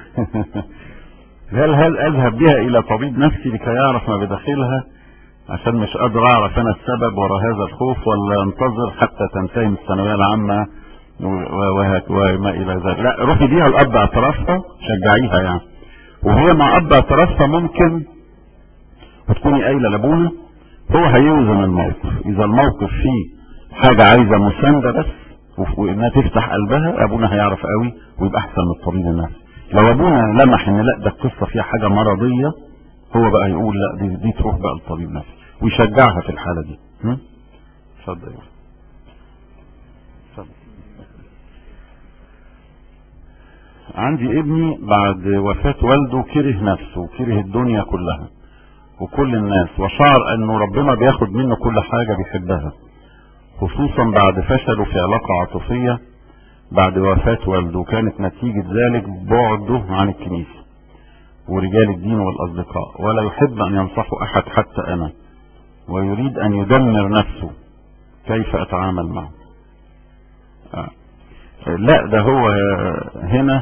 هل هل أذهب بها إلى طبيب نفسي لكي يعرف ما بداخلها عشان مش قادر أعرف أنا السبب وراء هذا الخوف ولا أنتظر حتى تنتهي من الثانوية العامة و- و- وهك- وما إلى ذلك لا روحي بيها الأب اعترافها شجعيها يعني وهي مع أب اعترافها ممكن وتكوني قايلة لأبونا هو هيوزن الموقف إذا الموقف فيه حاجة عايزة مساندة بس وف- وإنها تفتح قلبها أبونا هيعرف قوي ويبقى أحسن من الطبيب النفسي لو أبونا لمح إن لا ده القصة فيها حاجة مرضية هو بقى يقول لا دي, دي تروح بقى للطبيب نفسي ويشجعها في الحالة دي هم؟ اتفضل يا اتفضل. عندي ابني بعد وفاة والده كره نفسه وكره الدنيا كلها وكل الناس وشعر انه ربنا بياخد منه كل حاجة بيحبها خصوصا بعد فشله في علاقة عاطفية بعد وفاة والده كانت نتيجة ذلك بعده عن الكنيسة ورجال الدين والأصدقاء ولا يحب أن ينصحه أحد حتى أنا ويريد أن يدمر نفسه كيف أتعامل معه آه. لا ده هو هنا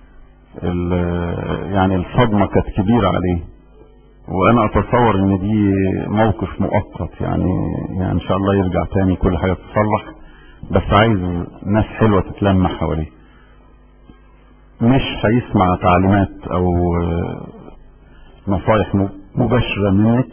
ال- يعني الصدمة كانت كبيرة عليه وانا اتصور ان دي موقف مؤقت يعني, يعني ان شاء الله يرجع تاني كل حاجة تتصلح بس عايز ناس حلوة تتلم حواليه مش هيسمع تعليمات او آه، نصايح م- مباشرة منك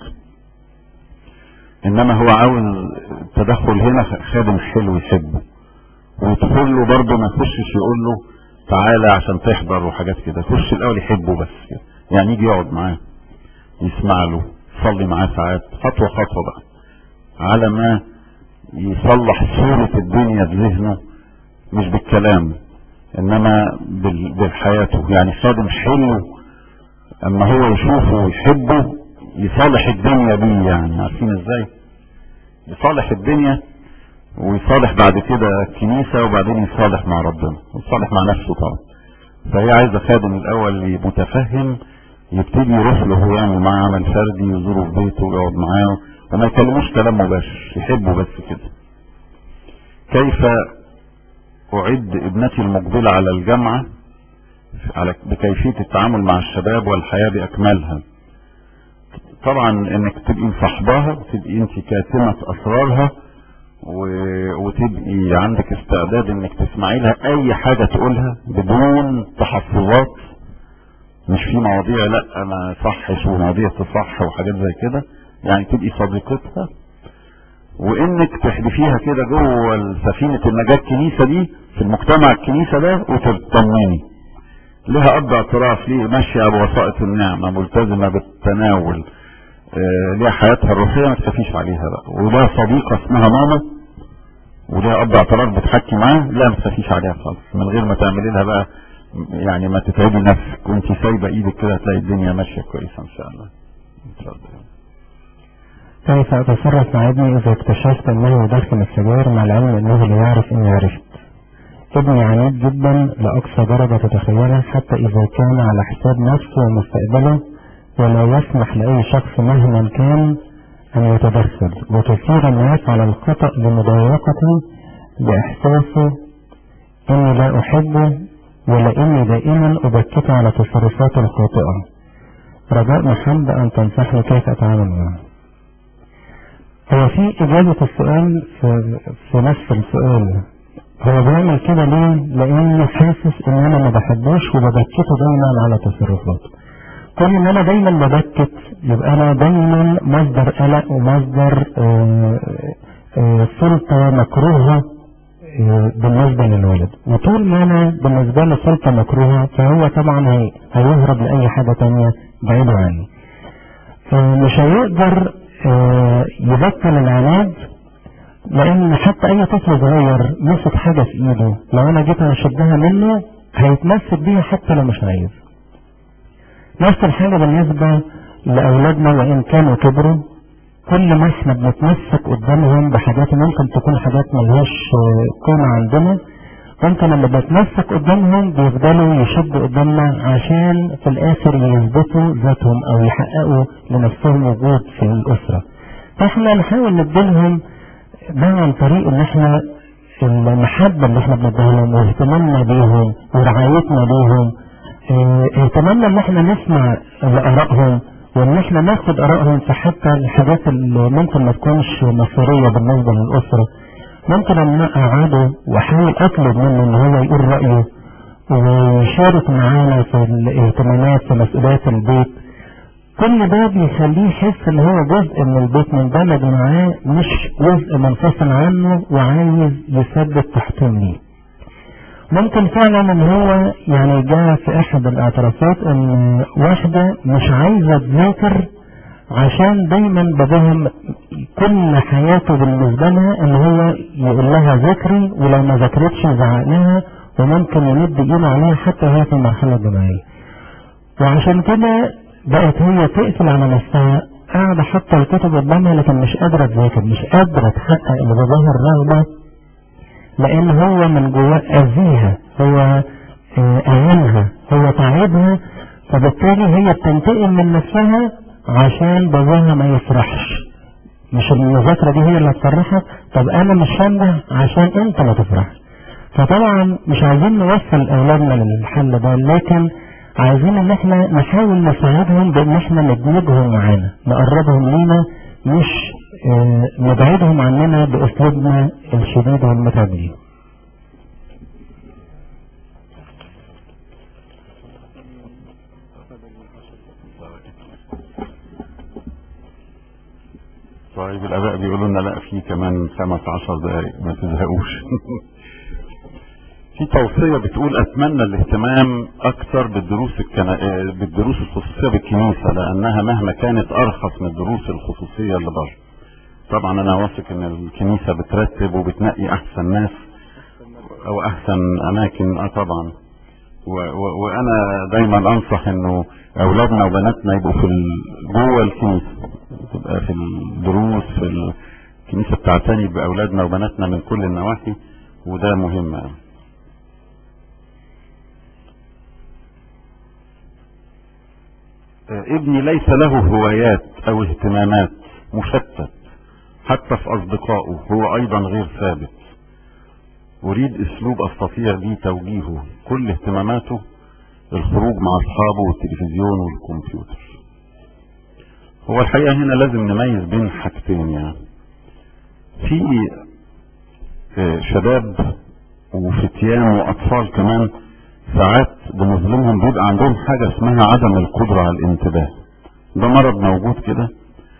انما هو عاوز تدخل هنا خادم حلو يحبه ويدخل له برضه ما يخشش يقول له تعالى عشان تحضر وحاجات كده يخش الاول يحبه بس كده يعني يجي يقعد معاه يسمع له يصلي معاه ساعات خطوة خطوة بقى على ما يصلح صورة الدنيا بذهنه مش بالكلام انما بال- بحياته يعني خادم حلو اما هو يشوفه ويحبه يصالح الدنيا بيه يعني عارفين ازاي يصالح الدنيا ويصالح بعد كده الكنيسة وبعدين يصالح مع ربنا ويصالح مع نفسه طبعا فهي عايزة خادم الاول متفهم يبتدي يروح له هو يعمل معاه عمل فردي يزوره في بيته ويقعد معاه وما يكلموش كلام مباشر يحبه بس كده كيف أعد ابنتي المقبلة على الجامعة على بكيفية التعامل مع الشباب والحياة بأكملها طبعا انك تبقي مصاحباها وتبقي انت كاتمة اسرارها و... وتبقي عندك استعداد انك تسمعي لها اي حاجة تقولها بدون تحفظات مش في مواضيع لا ما صحش ومواضيع تصح وحاجات زي كده يعني تبقي صديقتها وانك تحدفيها كده جوه سفينة النجاة الكنيسة دي في المجتمع الكنيسة ده وتطمني لها اب اعتراف ليه ماشية بوسائط النعمة ملتزمة بالتناول آه ليها حياتها الروحية ما تخافيش عليها بقى ولها صديقة اسمها ماما وليها اب اعتراف بتحكي معاه لا ما تخافيش عليها خالص من غير ما تعملي لها بقى يعني ما تتعبي نفسك وانت سايبه ايدك كده هتلاقي الدنيا ماشيه كويسه ان شاء الله اتفضل كيف أتصرف مع ابني إذا اكتشفت أنه يدخن السجاير مع العلم أنه لا يعرف إني عرفت ابني عنيد جدا لأقصى درجة تتخيلها حتى إذا كان على حساب نفسه ومستقبله ولا يسمح لأي شخص مهما كان أن يتدخل وتثير الناس على الخطأ لمضايقته بإحساسه إني لا أحبه ولاني دائما ابكته على تصرفاته الخاطئة رجاء محمد ان تنصحني كيف اتعامل معه هو في اجابة السؤال في, في نفس السؤال هو بيعمل كده ليه لانه حاسس ان انا ما بحبوش وببكته دايما على تصرفاته كون ان انا دايما ببكت يبقى انا دايما مصدر قلق ومصدر آآ آآ سلطة مكروهة بالنسبة للولد وطول ما انا بالنسبة له سلطة مكروهة فهو طبعا هي هيهرب لأي حاجة تانية بعيدة عني مش هيقدر يبطل العناد لأن حتى أي طفل صغير مسك حاجة في إيده لو أنا جيت أشدها منه هيتمسك بيها حتى لو مش عايز نفس الحاجة بالنسبة لأولادنا وإن كانوا كبروا كل ما احنا بنتمسك قدامهم بحاجات ممكن تكون حاجات ملهاش قيمة عندنا ممكن لما بنتمسك قدامهم بيفضلوا يشدوا قدامنا عشان في الاخر يثبتوا ذاتهم او يحققوا لنفسهم وجود في الاسرة فاحنا نحاول نديلهم ده عن طريق ان احنا المحبة اللي احنا بنديها لهم واهتمامنا بيهم ورعايتنا ليهم اه اهتمامنا ان احنا نسمع لآرائهم وان احنا ناخد ارائهم في حتى الحاجات اللي ممكن ما تكونش مصيرية بالنسبة للأسرة ممكن ان اقعده واحاول اطلب منه ان هو يقول رأيه ويشارك معانا في الاهتمامات في مسؤوليات البيت كل ده بيخليه يحس ان هو جزء من البيت مندمج معاه مش جزء منفصل عنه وعايز يثبت تحتهم ليه ممكن فعلا ان هو يعني جاء في احد الاعترافات ان واحدة مش عايزة تذاكر عشان دايما باباهم كل حياته بالنسبة لها ان هو يقول لها ذاكري ولو ما ذاكرتش يزعق لها وممكن يمد ايده عليها حتى وهي في المرحلة الجامعية وعشان كده بقت هي تقفل على نفسها قاعدة حاطة الكتب قدامها لكن مش قادرة تذاكر مش قادرة تحقق لباباها الرغبة لان هو من جواه اذيها هو اهانها هو تعبها فبالتالي هي بتنتقم من نفسها عشان باباها ما يفرحش مش المذاكرة دي هي اللي هتفرحك طب انا مش هنده عشان انت ما تفرحش فطبعا مش عايزين نوصل اولادنا للحل ده لكن عايزين ان احنا نحاول نساعدهم بان احنا ندمجهم معانا نقربهم لينا مش اه نبعدهم عننا باسلوبنا الشديد والمتعب ليهم طيب الاباء بيقولوا لنا لا في كمان خمس عشر دقايق ما تزهقوش في توصية بتقول اتمنى الاهتمام اكثر بالدروس الكنا... بالدروس الخصوصية بالكنيسة لانها مهما كانت ارخص من الدروس الخصوصية اللي بره طبعا انا واثق ان الكنيسة بترتب وبتنقي احسن ناس او احسن اماكن اه طبعا و... و... وانا دايما انصح انه اولادنا وبناتنا يبقوا في ال... جوه الكنيسة تبقى في الدروس في الكنيسة بتعتني باولادنا وبناتنا من كل النواحي وده مهم يعني. ابني ليس له هوايات او اهتمامات مشتت حتى في اصدقائه هو ايضا غير ثابت اريد اسلوب استطيع به توجيهه كل اهتماماته الخروج مع اصحابه والتلفزيون والكمبيوتر هو الحقيقة هنا لازم نميز بين حاجتين يعني في آه، شباب وفتيان وأطفال كمان ساعات بنظلمهم بيبقى عندهم حاجة اسمها عدم القدرة على الانتباه ده مرض موجود كده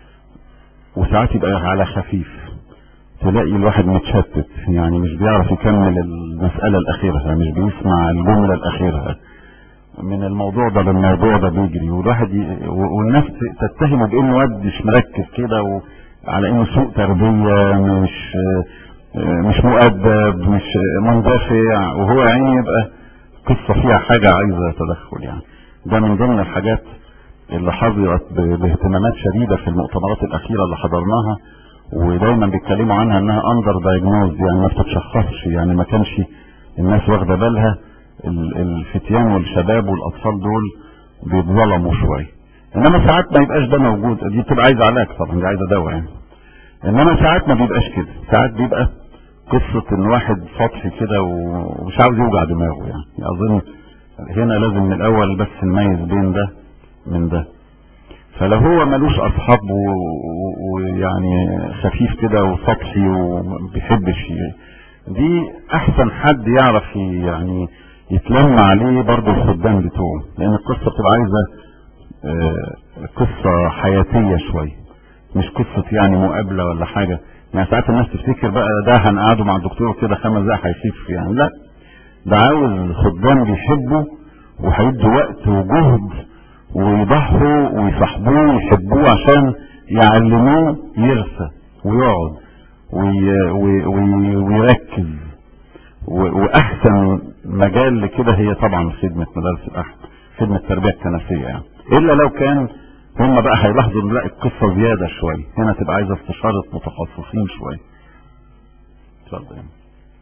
وساعات يبقى على خفيف تلاقي الواحد متشتت يعني مش بيعرف يكمل المسألة الأخيرة مش بيسمع الجملة الأخيرة من الموضوع ده للموضوع ده بيجري والواحد ي... و- والناس تتهمه بانه واد مش مركز كده وعلى انه سوء تربيه مش مش مؤدب مش مندفع وهو يعني يبقى قصه فيها حاجه عايزه تدخل يعني ده من ضمن الحاجات اللي حظيت ب- باهتمامات شديده في المؤتمرات الاخيره اللي حضرناها ودايما بيتكلموا عنها انها اندر دايجنوز يعني ما بتتشخصش يعني ما كانش الناس واخده بالها ال- الفتيان والشباب والاطفال دول بيتظلموا شويه انما ساعات ما يبقاش ده موجود دي بتبقى عايزه علاج طبعا دي عايزه دواء يعني انما ساعات ما بيبقاش كده ساعات بيبقى قصه ان واحد سطحي كده و- ومش عاوز يوجع دماغه يعني اظن هنا لازم من الاول بس نميز بين ده من ده فلو هو ملوش اصحاب و- و- ويعني خفيف كده وسطحي وما بيحبش ي- دي احسن حد يعرف ي- يعني يتلم عليه برضه الخدام بتوعه لان القصه بتبقى عايزه آه، قصه حياتيه شويه مش قصه يعني مقابله ولا حاجه يعني ساعات الناس تفتكر بقى ده هنقعده مع الدكتور كده خمس دقايق هيخف يعني لا ده عاوز خدام بيحبوا وهيدوا وقت وجهد ويضحوا ويصاحبوه ويحبوه عشان يعلموه يرثى ويقعد وي وي وي ويركز و- واحسن مجال لكده هي طبعا خدمه مدارس الاحد خدمه التربيه الكنسيه يعني الا لو كان هم بقى هيلاحظوا ان لا القصه زياده شويه هنا تبقى عايزه استشاره متخصصين شويه اتفضل يعني.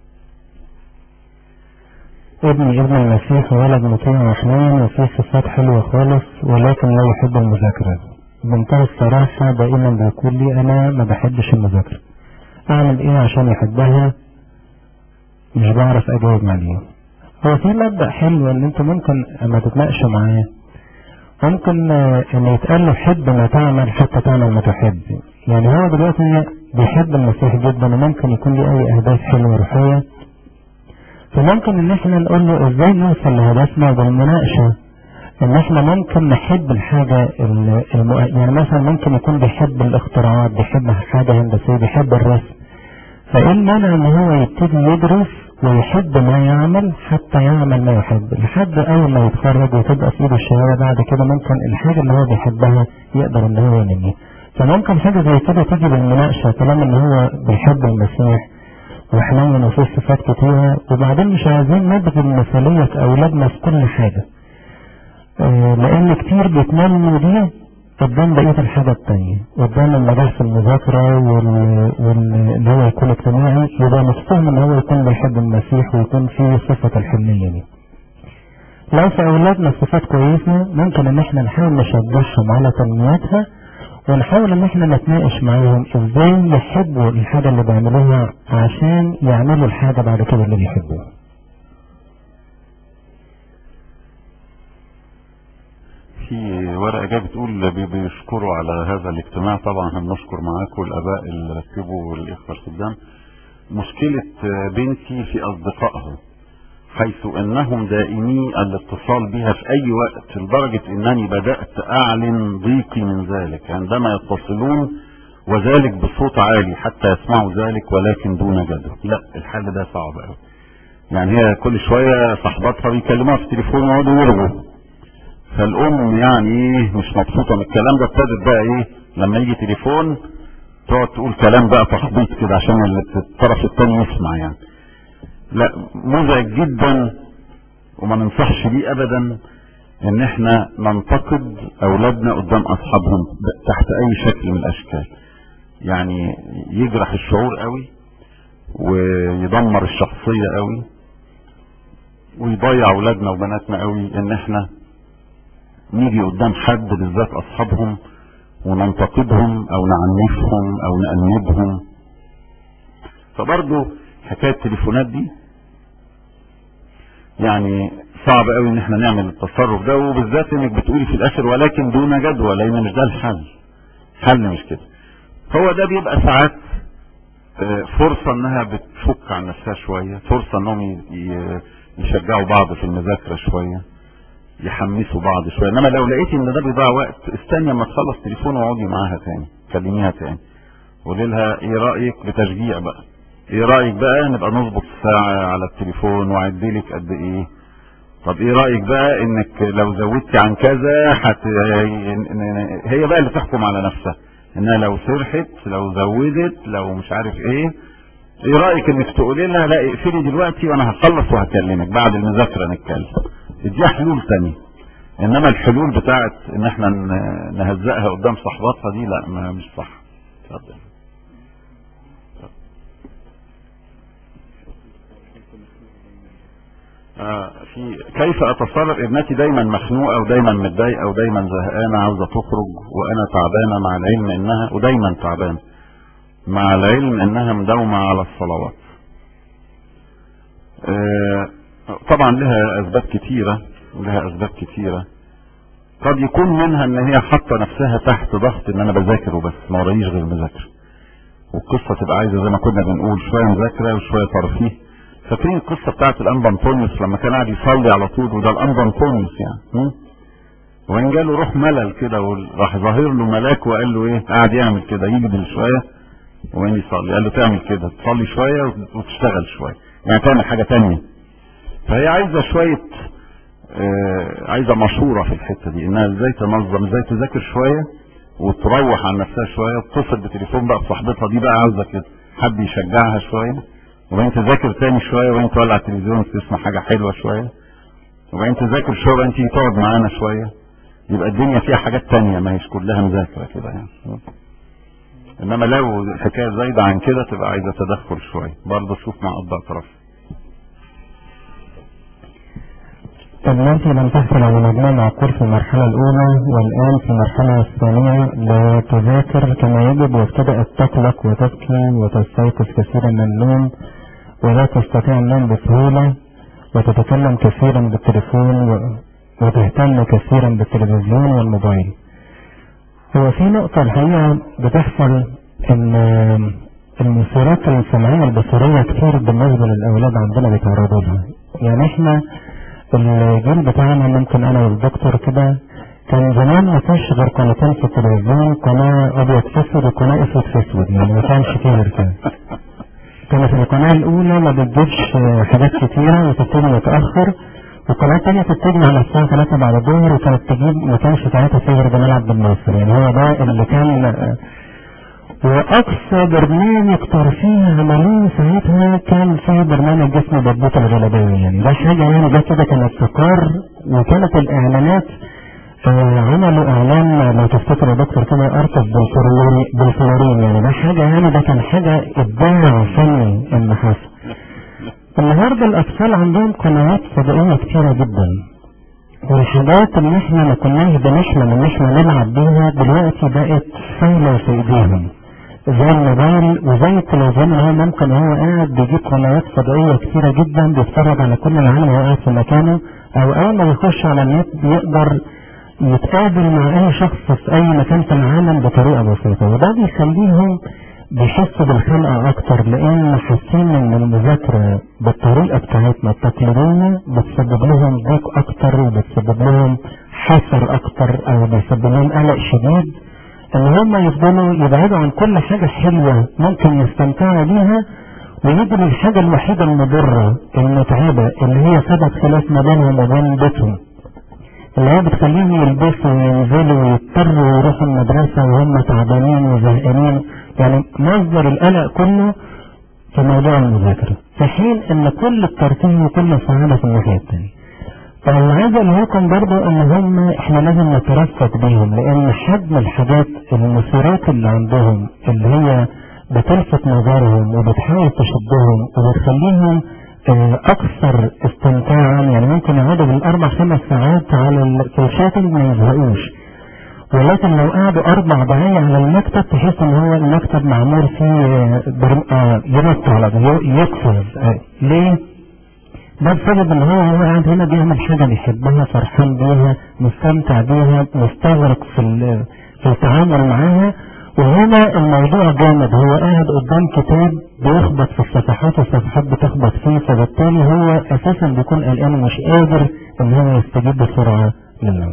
ابني ابن المسيح ولد مطيع وحنين وفيه صفات حلوة خالص ولكن لا يحب المذاكرة بمنتهى الصراحة دائما بيقول لي أنا ما بحبش المذاكرة أعمل إيه عشان يحبها مش بعرف أجاوب عليه هو في مبدأ حلو إن أنت ممكن أما تتناقشوا معاه ممكن آه، إن يتقال له حب ما تعمل حتى تعمل ما تحب يعني هو دلوقتي بيحب المسيح جدا وممكن يكون ليه أي أهداف حلوة روحية فممكن ان احنا نقول له ازاي نوصل لهدفنا بالمناقشة ان احنا ممكن نحب الحاجة ال- الم... يعني مثلا ممكن يكون بيحب الاختراعات بيحب حاجة هندسية بيحب الرسم فايه المانع ان هو يبتدي يدرس ويحب ما يعمل حتى يعمل ما يحب لحد اول ما يتخرج وتبقى في ايده الشهادة بعد كده ممكن الحاجة اللي هو بيحبها يقدر ان هو ينميها فممكن حاجة زي كده تيجي بالمناقشة طالما ان هو بيحب المسيح وحنين وفيه صفات كتيرة وبعدين مش عايزين نبذل المثالية في أولادنا في كل حاجة آه، لأن كتير بيتمنوا دي قدام بقية الحاجة التانية قدام المجال في المذاكرة وال- واللي هو يكون اجتماعي يبقى مستهم ان هو يكون بيحب المسيح ويكون فيه صفة الحنية دي لو في أولادنا صفات كويسة ممكن ان احنا نحاول نشجعهم على تنميتها ونحاول ان احنا نتناقش معاهم ازاي يحبوا الحاجة اللي بيعملوها عشان يعملوا الحاجة بعد كده اللي بيحبوها في ورقة جاية بتقول بي- بيشكروا على هذا الاجتماع طبعا هنشكر معاكم الآباء اللي رتبوا والإخوة الخدام مشكلة آه، بنتي في أصدقائها حيث أنهم دائمي الاتصال بها في أي وقت لدرجة أنني بدأت أعلن ضيقي من ذلك عندما يتصلون وذلك بصوت عالي حتى يسمعوا ذلك ولكن دون جدوى لا الحل ده صعب قوي يعني هي كل شوية صاحباتها بيكلموها في التليفون ويقعدوا يرغوا فالام يعني ايه مش مبسوطه من الكلام ده ابتدت بقى ايه لما يجي تليفون تقعد تقول كلام بقى تخبيط كده عشان الطرف التاني يسمع يعني لا مزعج جدا وما ننصحش بيه ابدا ان احنا ننتقد اولادنا قدام اصحابهم ب- تحت اي شكل من الاشكال يعني يجرح الشعور قوي ويدمر الشخصيه قوي ويضيع اولادنا وبناتنا قوي ان احنا نيجي قدام حد بالذات اصحابهم وننتقدهم او نعنفهم او نأنبهم فبرضه حكايه التليفونات دي يعني صعب قوي ان احنا نعمل التصرف ده وبالذات انك بتقولي في الاخر ولكن دون جدوى لان مش ده الحل حل مش كده هو ده بيبقى ساعات آه، فرصة انها بتفك عن نفسها شوية فرصة انهم ي- ي- يشجعوا بعض في المذاكرة شوية يحمسوا بعض شوية انما لو لقيتي ان ده بيضيع وقت استني اما تخلص تليفون واقعدي معاها تاني كلميها تاني قولي لها ايه رأيك بتشجيع بقى ايه رأيك بقى نبقى نظبط الساعة على التليفون واعدلك قد ايه طب ايه رأيك بقى انك لو زودتي عن كذا حت... هي بقى اللي تحكم على نفسها انها لو سرحت لو زودت لو مش عارف ايه ايه رأيك انك تقولي لها لا اقفلي دلوقتي وانا هخلص وهكلمك بعد المذاكرة نتكلم اديها حلول تانية انما الحلول بتاعت ان احنا ن- نهزقها قدام صحباتها دي لا ما مش صح اتفضل آه، في كيف اتصرف ابنتي دايما مخنوقه ودايما متضايقه ودايما زهقانه عاوزه تخرج وانا تعبانه مع العلم انها ودايما تعبانه مع العلم انها مداومه على الصلوات آه، طبعا لها اسباب كتيره لها اسباب كتيره قد يكون منها ان هي حاطه نفسها تحت ضغط ان انا بذاكر وبس ما ورايش غير مذاكره والقصه تبقى عايزه زي ما كنا بنقول شويه مذاكره وشويه ترفيه فاكرين القصه بتاعت الانبا انطونيوس لما كان قاعد يصلي على طول وده الانبا انطونيوس يعني م? وان جاله روح ملل كده وراح ظاهر له ملاك وقال له ايه قاعد يعمل كده يجدل شويه وين يصلي قال له تعمل كده تصلي شويه وتشتغل شويه يعني تعمل حاجه تانية فهي عايزه شويه آه عايزه مشوره في الحته دي انها ازاي تنظم ازاي تذاكر شويه وتروح عن نفسها شويه وتتصل بتليفون بقى بصاحبتها دي بقى عاوزه كده حد يشجعها شويه وبعدين تذاكر تاني شويه وبعدين تولع التلفزيون تسمع حاجه حلوه شويه وبعدين تذاكر شويه وبعدين تيجي تقعد معانا شويه يبقى الدنيا فيها حاجات تانية ما هيش كلها مذاكره كده يعني انما لو الحكايه زايده عن كده تبقى عايزه تدخل شويه برضه شوف مع اب اطراف ابنتي لم تحصل على مجموع معقول في المرحلة الأولى والآن في المرحلة الثانية لا تذاكر كما يجب وابتدأت تقلق وتبكي وتستيقظ كثيرا من النوم ولا تستطيع النوم بسهولة وتتكلم كثيرا بالتليفون و- وتهتم كثيرا بالتلفزيون والموبايل هو في نقطة الحقيقة بتحصل إن المثيرات السمعية البصرية كتير بالنسبة للأولاد عندنا بيتعرضوا لها يعني احنا الجيل بتاعنا ممكن انا والدكتور كده كان زمان ما فيش غير قناتين في التلفزيون قناة ابيض في اسود وقناة اسود في اسود يعني ما كانش فيه غير كده كانت القناة الأولى ما بتجيبش حاجات كتيرة وتبتدي متأخر والقناة الثانية تبتدي على الساعة 3 بعد الظهر وكانت تجيب ما كانش ساعتها فيه غير جمال عبد الناصر يعني هو ده اللي كان وأقصى برنامج ترفيه عملوه ساعتها كان في برنامج اسمه بطبوط الغلبية يعني ده حاجة يعني ده كده كان ابتكار وكانت الإعلانات آه، عملوا إعلان لو تفتكروا يا دكتور كده أرتب بالفلورين بالفلورين يعني ده حاجة يعني ده كان حاجة إبداع فني اللي حصل النهاردة الأطفال عندهم قنوات فضائية كتيرة جدا والحاجات اللي احنا ما كناش بنحلم ان احنا نلعب بيها دلوقتي بقت سهلة في ايديهم زي الموبايل وزي التلفزيون اللي هو ممكن هو قاعد بيجيب قنوات فضائية كتيرة جدا بيتفرج على كل العالم وهو قاعد في مكانه او اول ما بيخش على النت بيقدر يتقابل مع اي شخص في اي مكان في العالم بطريقة بسيطة وده بيخليهم بيحسوا بالخنقة اكتر لان حاسين ان المذاكرة بالطريقة بتاعتنا التقليدية بتسبب لهم ضيق اكتر وبتسبب لهم حسر اكتر او بيسبب لهم قلق شديد ان هم يفضلوا يبعدوا عن كل حاجة حلوة ممكن يستمتعوا بيها ويجوا للحاجة الوحيدة المضرة المتعبة اللي هي سبب خلاف ما بينهم وبين بيتهم اللي هي بتخليهم يلبسوا وينزلوا ويضطروا يروحوا المدرسة وهم تعبانين وزهقانين يعني مصدر القلق كله في موضوع المذاكرة في حين ان كل الترفيه وكل السعادة في الناحية التانية فاللي عايز اقول لكم برضو ان هم احنا لازم نترفق بيهم لان حجم الحاجات المثيرات اللي عندهم اللي هي بتلفت نظرهم وبتحاول تشدهم وبتخليهم آه، اكثر استمتاعا يعني ممكن يقعدوا بالاربع خمس ساعات على ال- في الشاتنج ما يزهقوش ولكن لو قعدوا اربع دقايق على المكتب تحس ان هو المكتب معمول فيه آه، برم... آه ينط على ي- يقفز آه. ليه؟ ده بسبب ان هو هو قاعد هنا بيعمل حاجه بيحبها فرحان بيها مستمتع بيها مستغرق في ال- في التعامل معاها وهنا الموضوع جامد هو قاعد قدام كتاب بيخبط في الصفحات والصفحات بتخبط فيه فبالتالي هو اساسا بيكون قلقان ومش قادر ان هو يستجيب بسرعة للنوم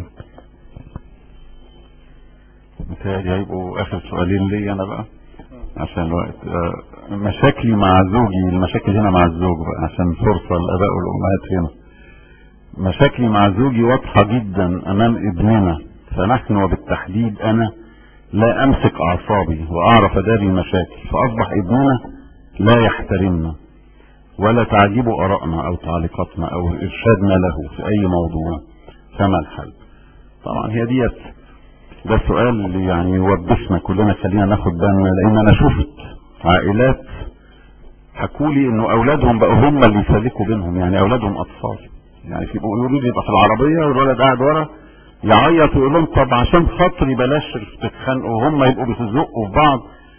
متهيألي هيبقوا آخر سؤالين لي أنا بقى عشان الوقت آه، مشاكلي مع زوجي المشاكل هنا مع الزوج بقى عشان فرصة للآباء والأمهات هنا مشاكلي مع زوجي واضحة جدا أمام ابننا فنحن وبالتحديد أنا لا أمسك أعصابي وأعرف أداري المشاكل فأصبح ابننا لا يحترمنا ولا تعجبه آرائنا أو تعليقاتنا أو إرشادنا له في أي موضوع فما الحل طبعا هي ديت ده سؤال يعني يوبخنا كلنا خلينا ناخد بالنا لان انا شفت عائلات حكوا لي انه اولادهم بقوا هم اللي يسلكوا بينهم يعني اولادهم اطفال يعني في يقولوا لي يبقى في العربيه والولد قاعد ورا يعيط ويقول لهم طب عشان خاطري بلاش تتخانقوا وهم يبقوا بيزقوا في بعض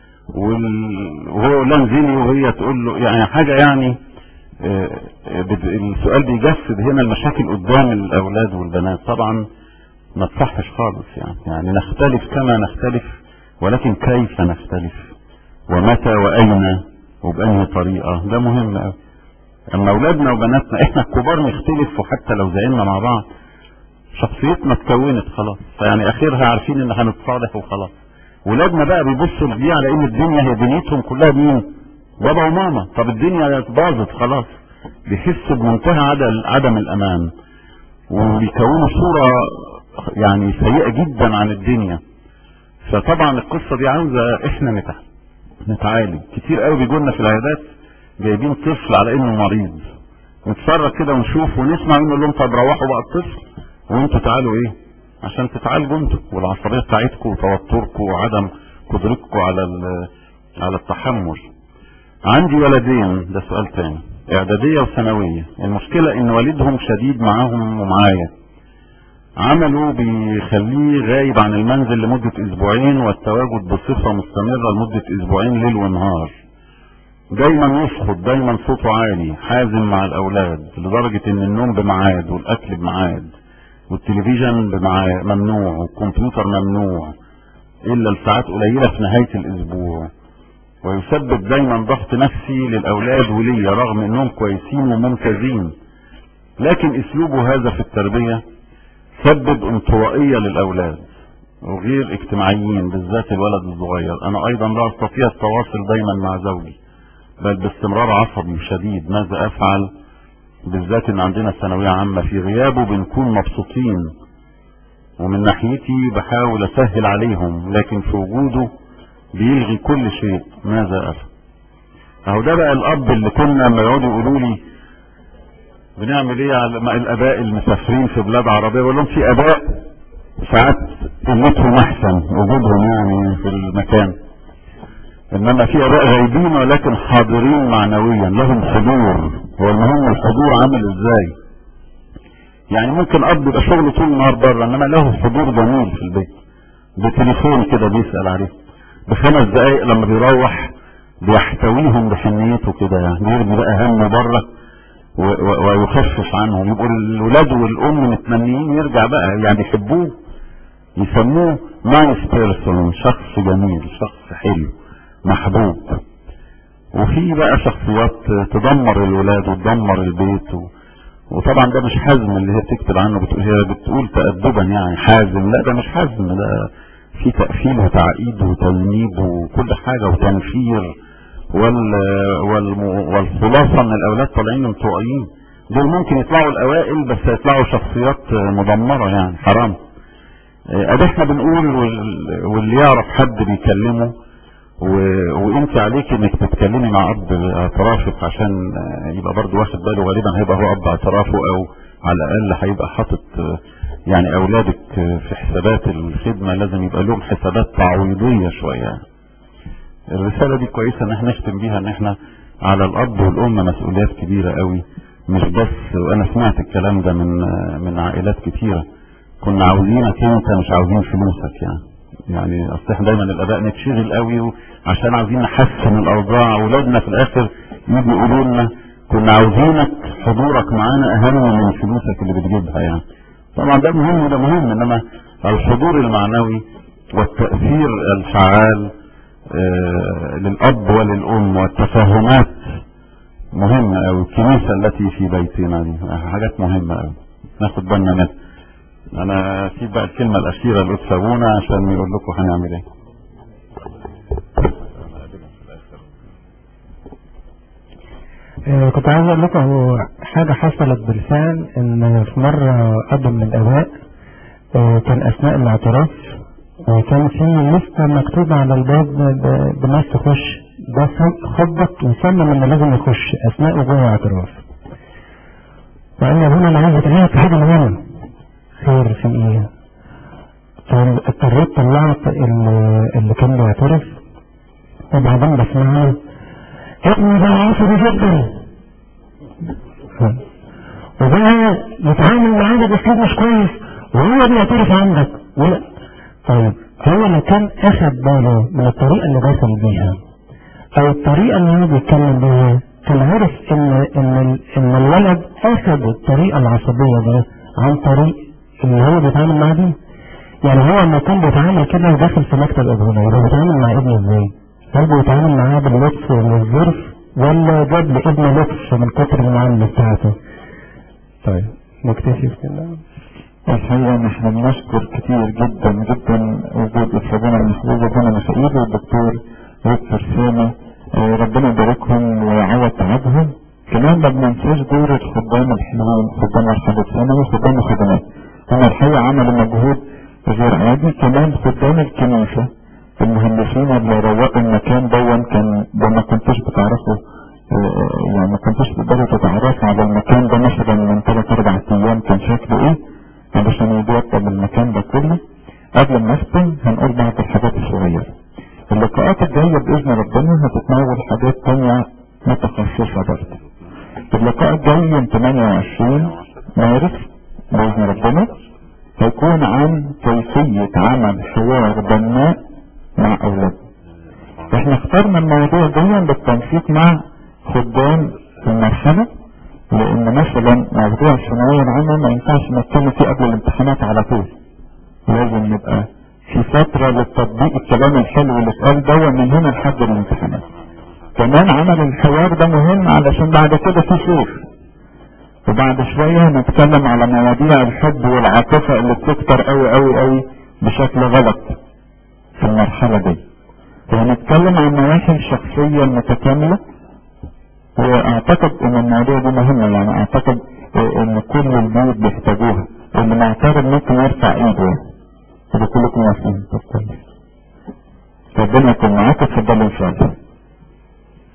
وال- وهو يقول لها انزلي وهي تقول له يعني حاجه يعني آه، آه، بت- السؤال بيجسد هنا المشاكل قدام الاولاد والبنات طبعا ما تصحش خالص يعني يعني نختلف كما نختلف ولكن كيف نختلف ومتى واين وبأنهي طريقة ده مهم قوي اما اولادنا وبناتنا احنا الكبار نختلف وحتى لو زعلنا مع بعض شخصيتنا اتكونت خلاص فيعني اخرها عارفين ان هنتصالح وخلاص ولادنا بقى بيبصوا لدي على ان الدنيا هي دنيتهم كلها مين بابا وماما طب الدنيا باظت خلاص بيحسوا بمنتهى عدم عدم الامان وبيكونوا صورة يعني سيئة جدا عن الدنيا فطبعا القصة دي عاوزة احنا نتع- نتعالج كتير قوي بيجولنا في العيادات جايبين طفل على انه مريض نتفرج كده ونشوف ونسمع ونقول لهم طب روحوا بقى الطفل وانتوا تعالوا ايه عشان تتعالجوا انتوا والعصبية بتاعتكم وتوتركم وعدم قدرتكم على ال- على التحمل عندي ولدين ده سؤال تاني اعدادية وثانوية المشكلة ان والدهم شديد معاهم ومعايا عمله بيخليه غايب عن المنزل لمدة اسبوعين والتواجد بصفة مستمرة لمدة اسبوعين ليل ونهار دايما يشخط دايما صوته عالي حازم مع الاولاد لدرجة ان النوم بميعاد والاكل بميعاد والتلفزيون بميعاد ممنوع والكمبيوتر ممنوع الا لساعات قليلة في نهاية الاسبوع ويسبب دايما ضغط نفسي للاولاد وليا رغم انهم كويسين وممتازين لكن اسلوبه هذا في التربية سبب انطوائية للاولاد وغير اجتماعيين بالذات الولد الصغير انا ايضا لا استطيع التواصل دايما مع زوجي بل باستمرار عصبي شديد ماذا افعل بالذات ان عندنا ثانوية عامة في غيابه بنكون مبسوطين ومن ناحيتي بحاول اسهل عليهم لكن في وجوده بيلغي كل شيء ماذا افعل اهو ده بقى الاب اللي كنا لما يقعدوا يقولوا لي بنعمل ايه على مع الاباء المسافرين في بلاد عربيه بقول لهم في اباء ساعات قلتهم احسن وجودهم يعني في المكان انما في اباء غايبين ولكن حاضرين معنويا لهم حضور هو المهم الحضور عامل ازاي يعني ممكن اب يبقى شغله طول النهار بره انما له حضور جميل في البيت بتليفون كده بيسال عليه بخمس دقايق لما بيروح بيحتويهم بحنيته كده يعني بيرمي بقى همه بره و- و- ويخفف عنهم يبقوا الولاد والام متمنيين يرجع بقى يعني يحبوه يسموه نايس بيرسون شخص جميل شخص حلو محبوب وفي بقى شخصيات تدمر الولاد وتدمر البيت و... وطبعا ده مش حزم اللي هي بتكتب عنه بتقول هي بتقول تأدبا يعني حازم لا ده مش حزم ده في تقفيل وتعقيد وتذنيب وكل حاجة وتنفير وال... والم... والخلاصة ان الاولاد طالعين انطوائيين دول ممكن يطلعوا الاوائل بس يطلعوا شخصيات مدمرة يعني حرام ادي احنا بنقول وال... واللي يعرف حد بيكلمه و... وانت عليك انك تتكلمي مع اب اعترافك عشان يبقى برضو واخد باله غالبا هيبقى هو اب اعترافه او على الاقل هيبقى حاطط يعني اولادك في حسابات الخدمه لازم يبقى لهم حسابات تعويضيه شويه الرساله دي كويسه ان احنا نختم بيها ان احنا على الاب والام مسؤوليات كبيره قوي مش بس وانا سمعت الكلام ده من من عائلات كتيره كنا عاوزينك انت مش عاوزين فلوسك يعني يعني اصل احنا دايما الاباء نتشغل قوي عشان عاوزين نحسن الاوضاع اولادنا في الاخر يجوا يقولوا لنا كنا عاوزينك حضورك معانا اهم من فلوسك اللي بتجيبها يعني طبعا ده مهم وده مهم انما الحضور المعنوي والتأثير الفعال آه، للأب وللأم والتفاهمات مهمة أوي الكنيسة التي في بيتنا دي حاجات مهمة أوي ناخد بالنا منها أنا أسيب بقى الكلمة الأخيرة لأستاذ أبونا عشان يقول لكم هنعمل إيه آه، كنت عايز اقول لكم هو حاجة حصلت بالفعل ان في مرة اب من الاباء آه، كان اثناء الاعتراف وكان في لسته مكتوبة على الباب ب- بناس تخش ده صم- خبط وصمم انه لازم يخش اثناء وجوه الاعتراف وقال لي ابونا انا عايز اتعرف في حاجة مهمة خير في ايه فاضطريت طلعت ال- اللي كان بيعترف وبعدين بسمعه ابني ده عصبي جدا وبقى يتعامل معانا باسلوب مش كويس وهو بيعترف عندك ولا طيب هو لو كان اخد باله من الطريقه اللي داخل بيها او الطريقه اللي هو بيتكلم بيها كان عارف ان ان ال- ان الولد اخد الطريقه العصبيه دي عن طريق اللي هو بيتعامل معاه دي يعني هو لما كان بيتعامل كده وداخل في مكتب ابونا يبقى بيتعامل مع ابنه ازاي؟ هل بيتعامل معاه باللطف والظرف ولا جاب لابنه لطف من كتر المعامله بتاعته؟ طيب نكتفي في كده الحقيقة نحن بنشكر كتير جدا جدا وجود أستاذنا المحبوب أبونا مشاهير والدكتور دكتور سامي آه، ربنا يباركهم ويعوض تعبهم كمان ما بننساش دور الخدام الحلوين خدام مرحلة ثانوي خدام الخدمات هم الحقيقة عملوا مجهود غير عادي كمان خدام الكنيسة المهندسين اللي روقوا المكان دون كان ده ما كنتش بتعرفوا آه، يعني ما كنتش تقدروا تتعرفوا على المكان ده مثلا من ثلاث اربع ايام كان شكله ايه علشان يوضب المكان ده كله قبل ما نختم هنقول بعض الحاجات الصغيرة اللقاءات الجاية بإذن ربنا هتتناول حاجات تانية متخصصة برضه اللقاء الجاي يوم 28 مارس بإذن ربنا هيكون عن كيفية عمل حوار بناء مع أولادنا احنا اخترنا الموضوع ده بالتنسيق مع خدام المرحلة لان مثلا موضوع الثانوية العامة ما ينفعش نتكلم فيه قبل الامتحانات على طول لازم نبقى في فترة للتطبيق الكلام الحلو اللي اتقال ده من هنا لحد الامتحانات كمان عمل الحوار ده مهم علشان بعد كده في صيف وبعد شوية هنتكلم على مواضيع الحب والعاطفة اللي بتكتر قوي قوي قوي بشكل غلط في المرحلة دي وهنتكلم عن نواحي الشخصية المتكاملة واعتقد ان الموضوع ده مهم يعني اعتقد آه، ان كل البيوت بيحتاجوها اللي معترض ممكن يرفع ايده يعني اذا كلكم واقفين طب كويس ربنا يكون معاكم اتفضلوا ان شاء الله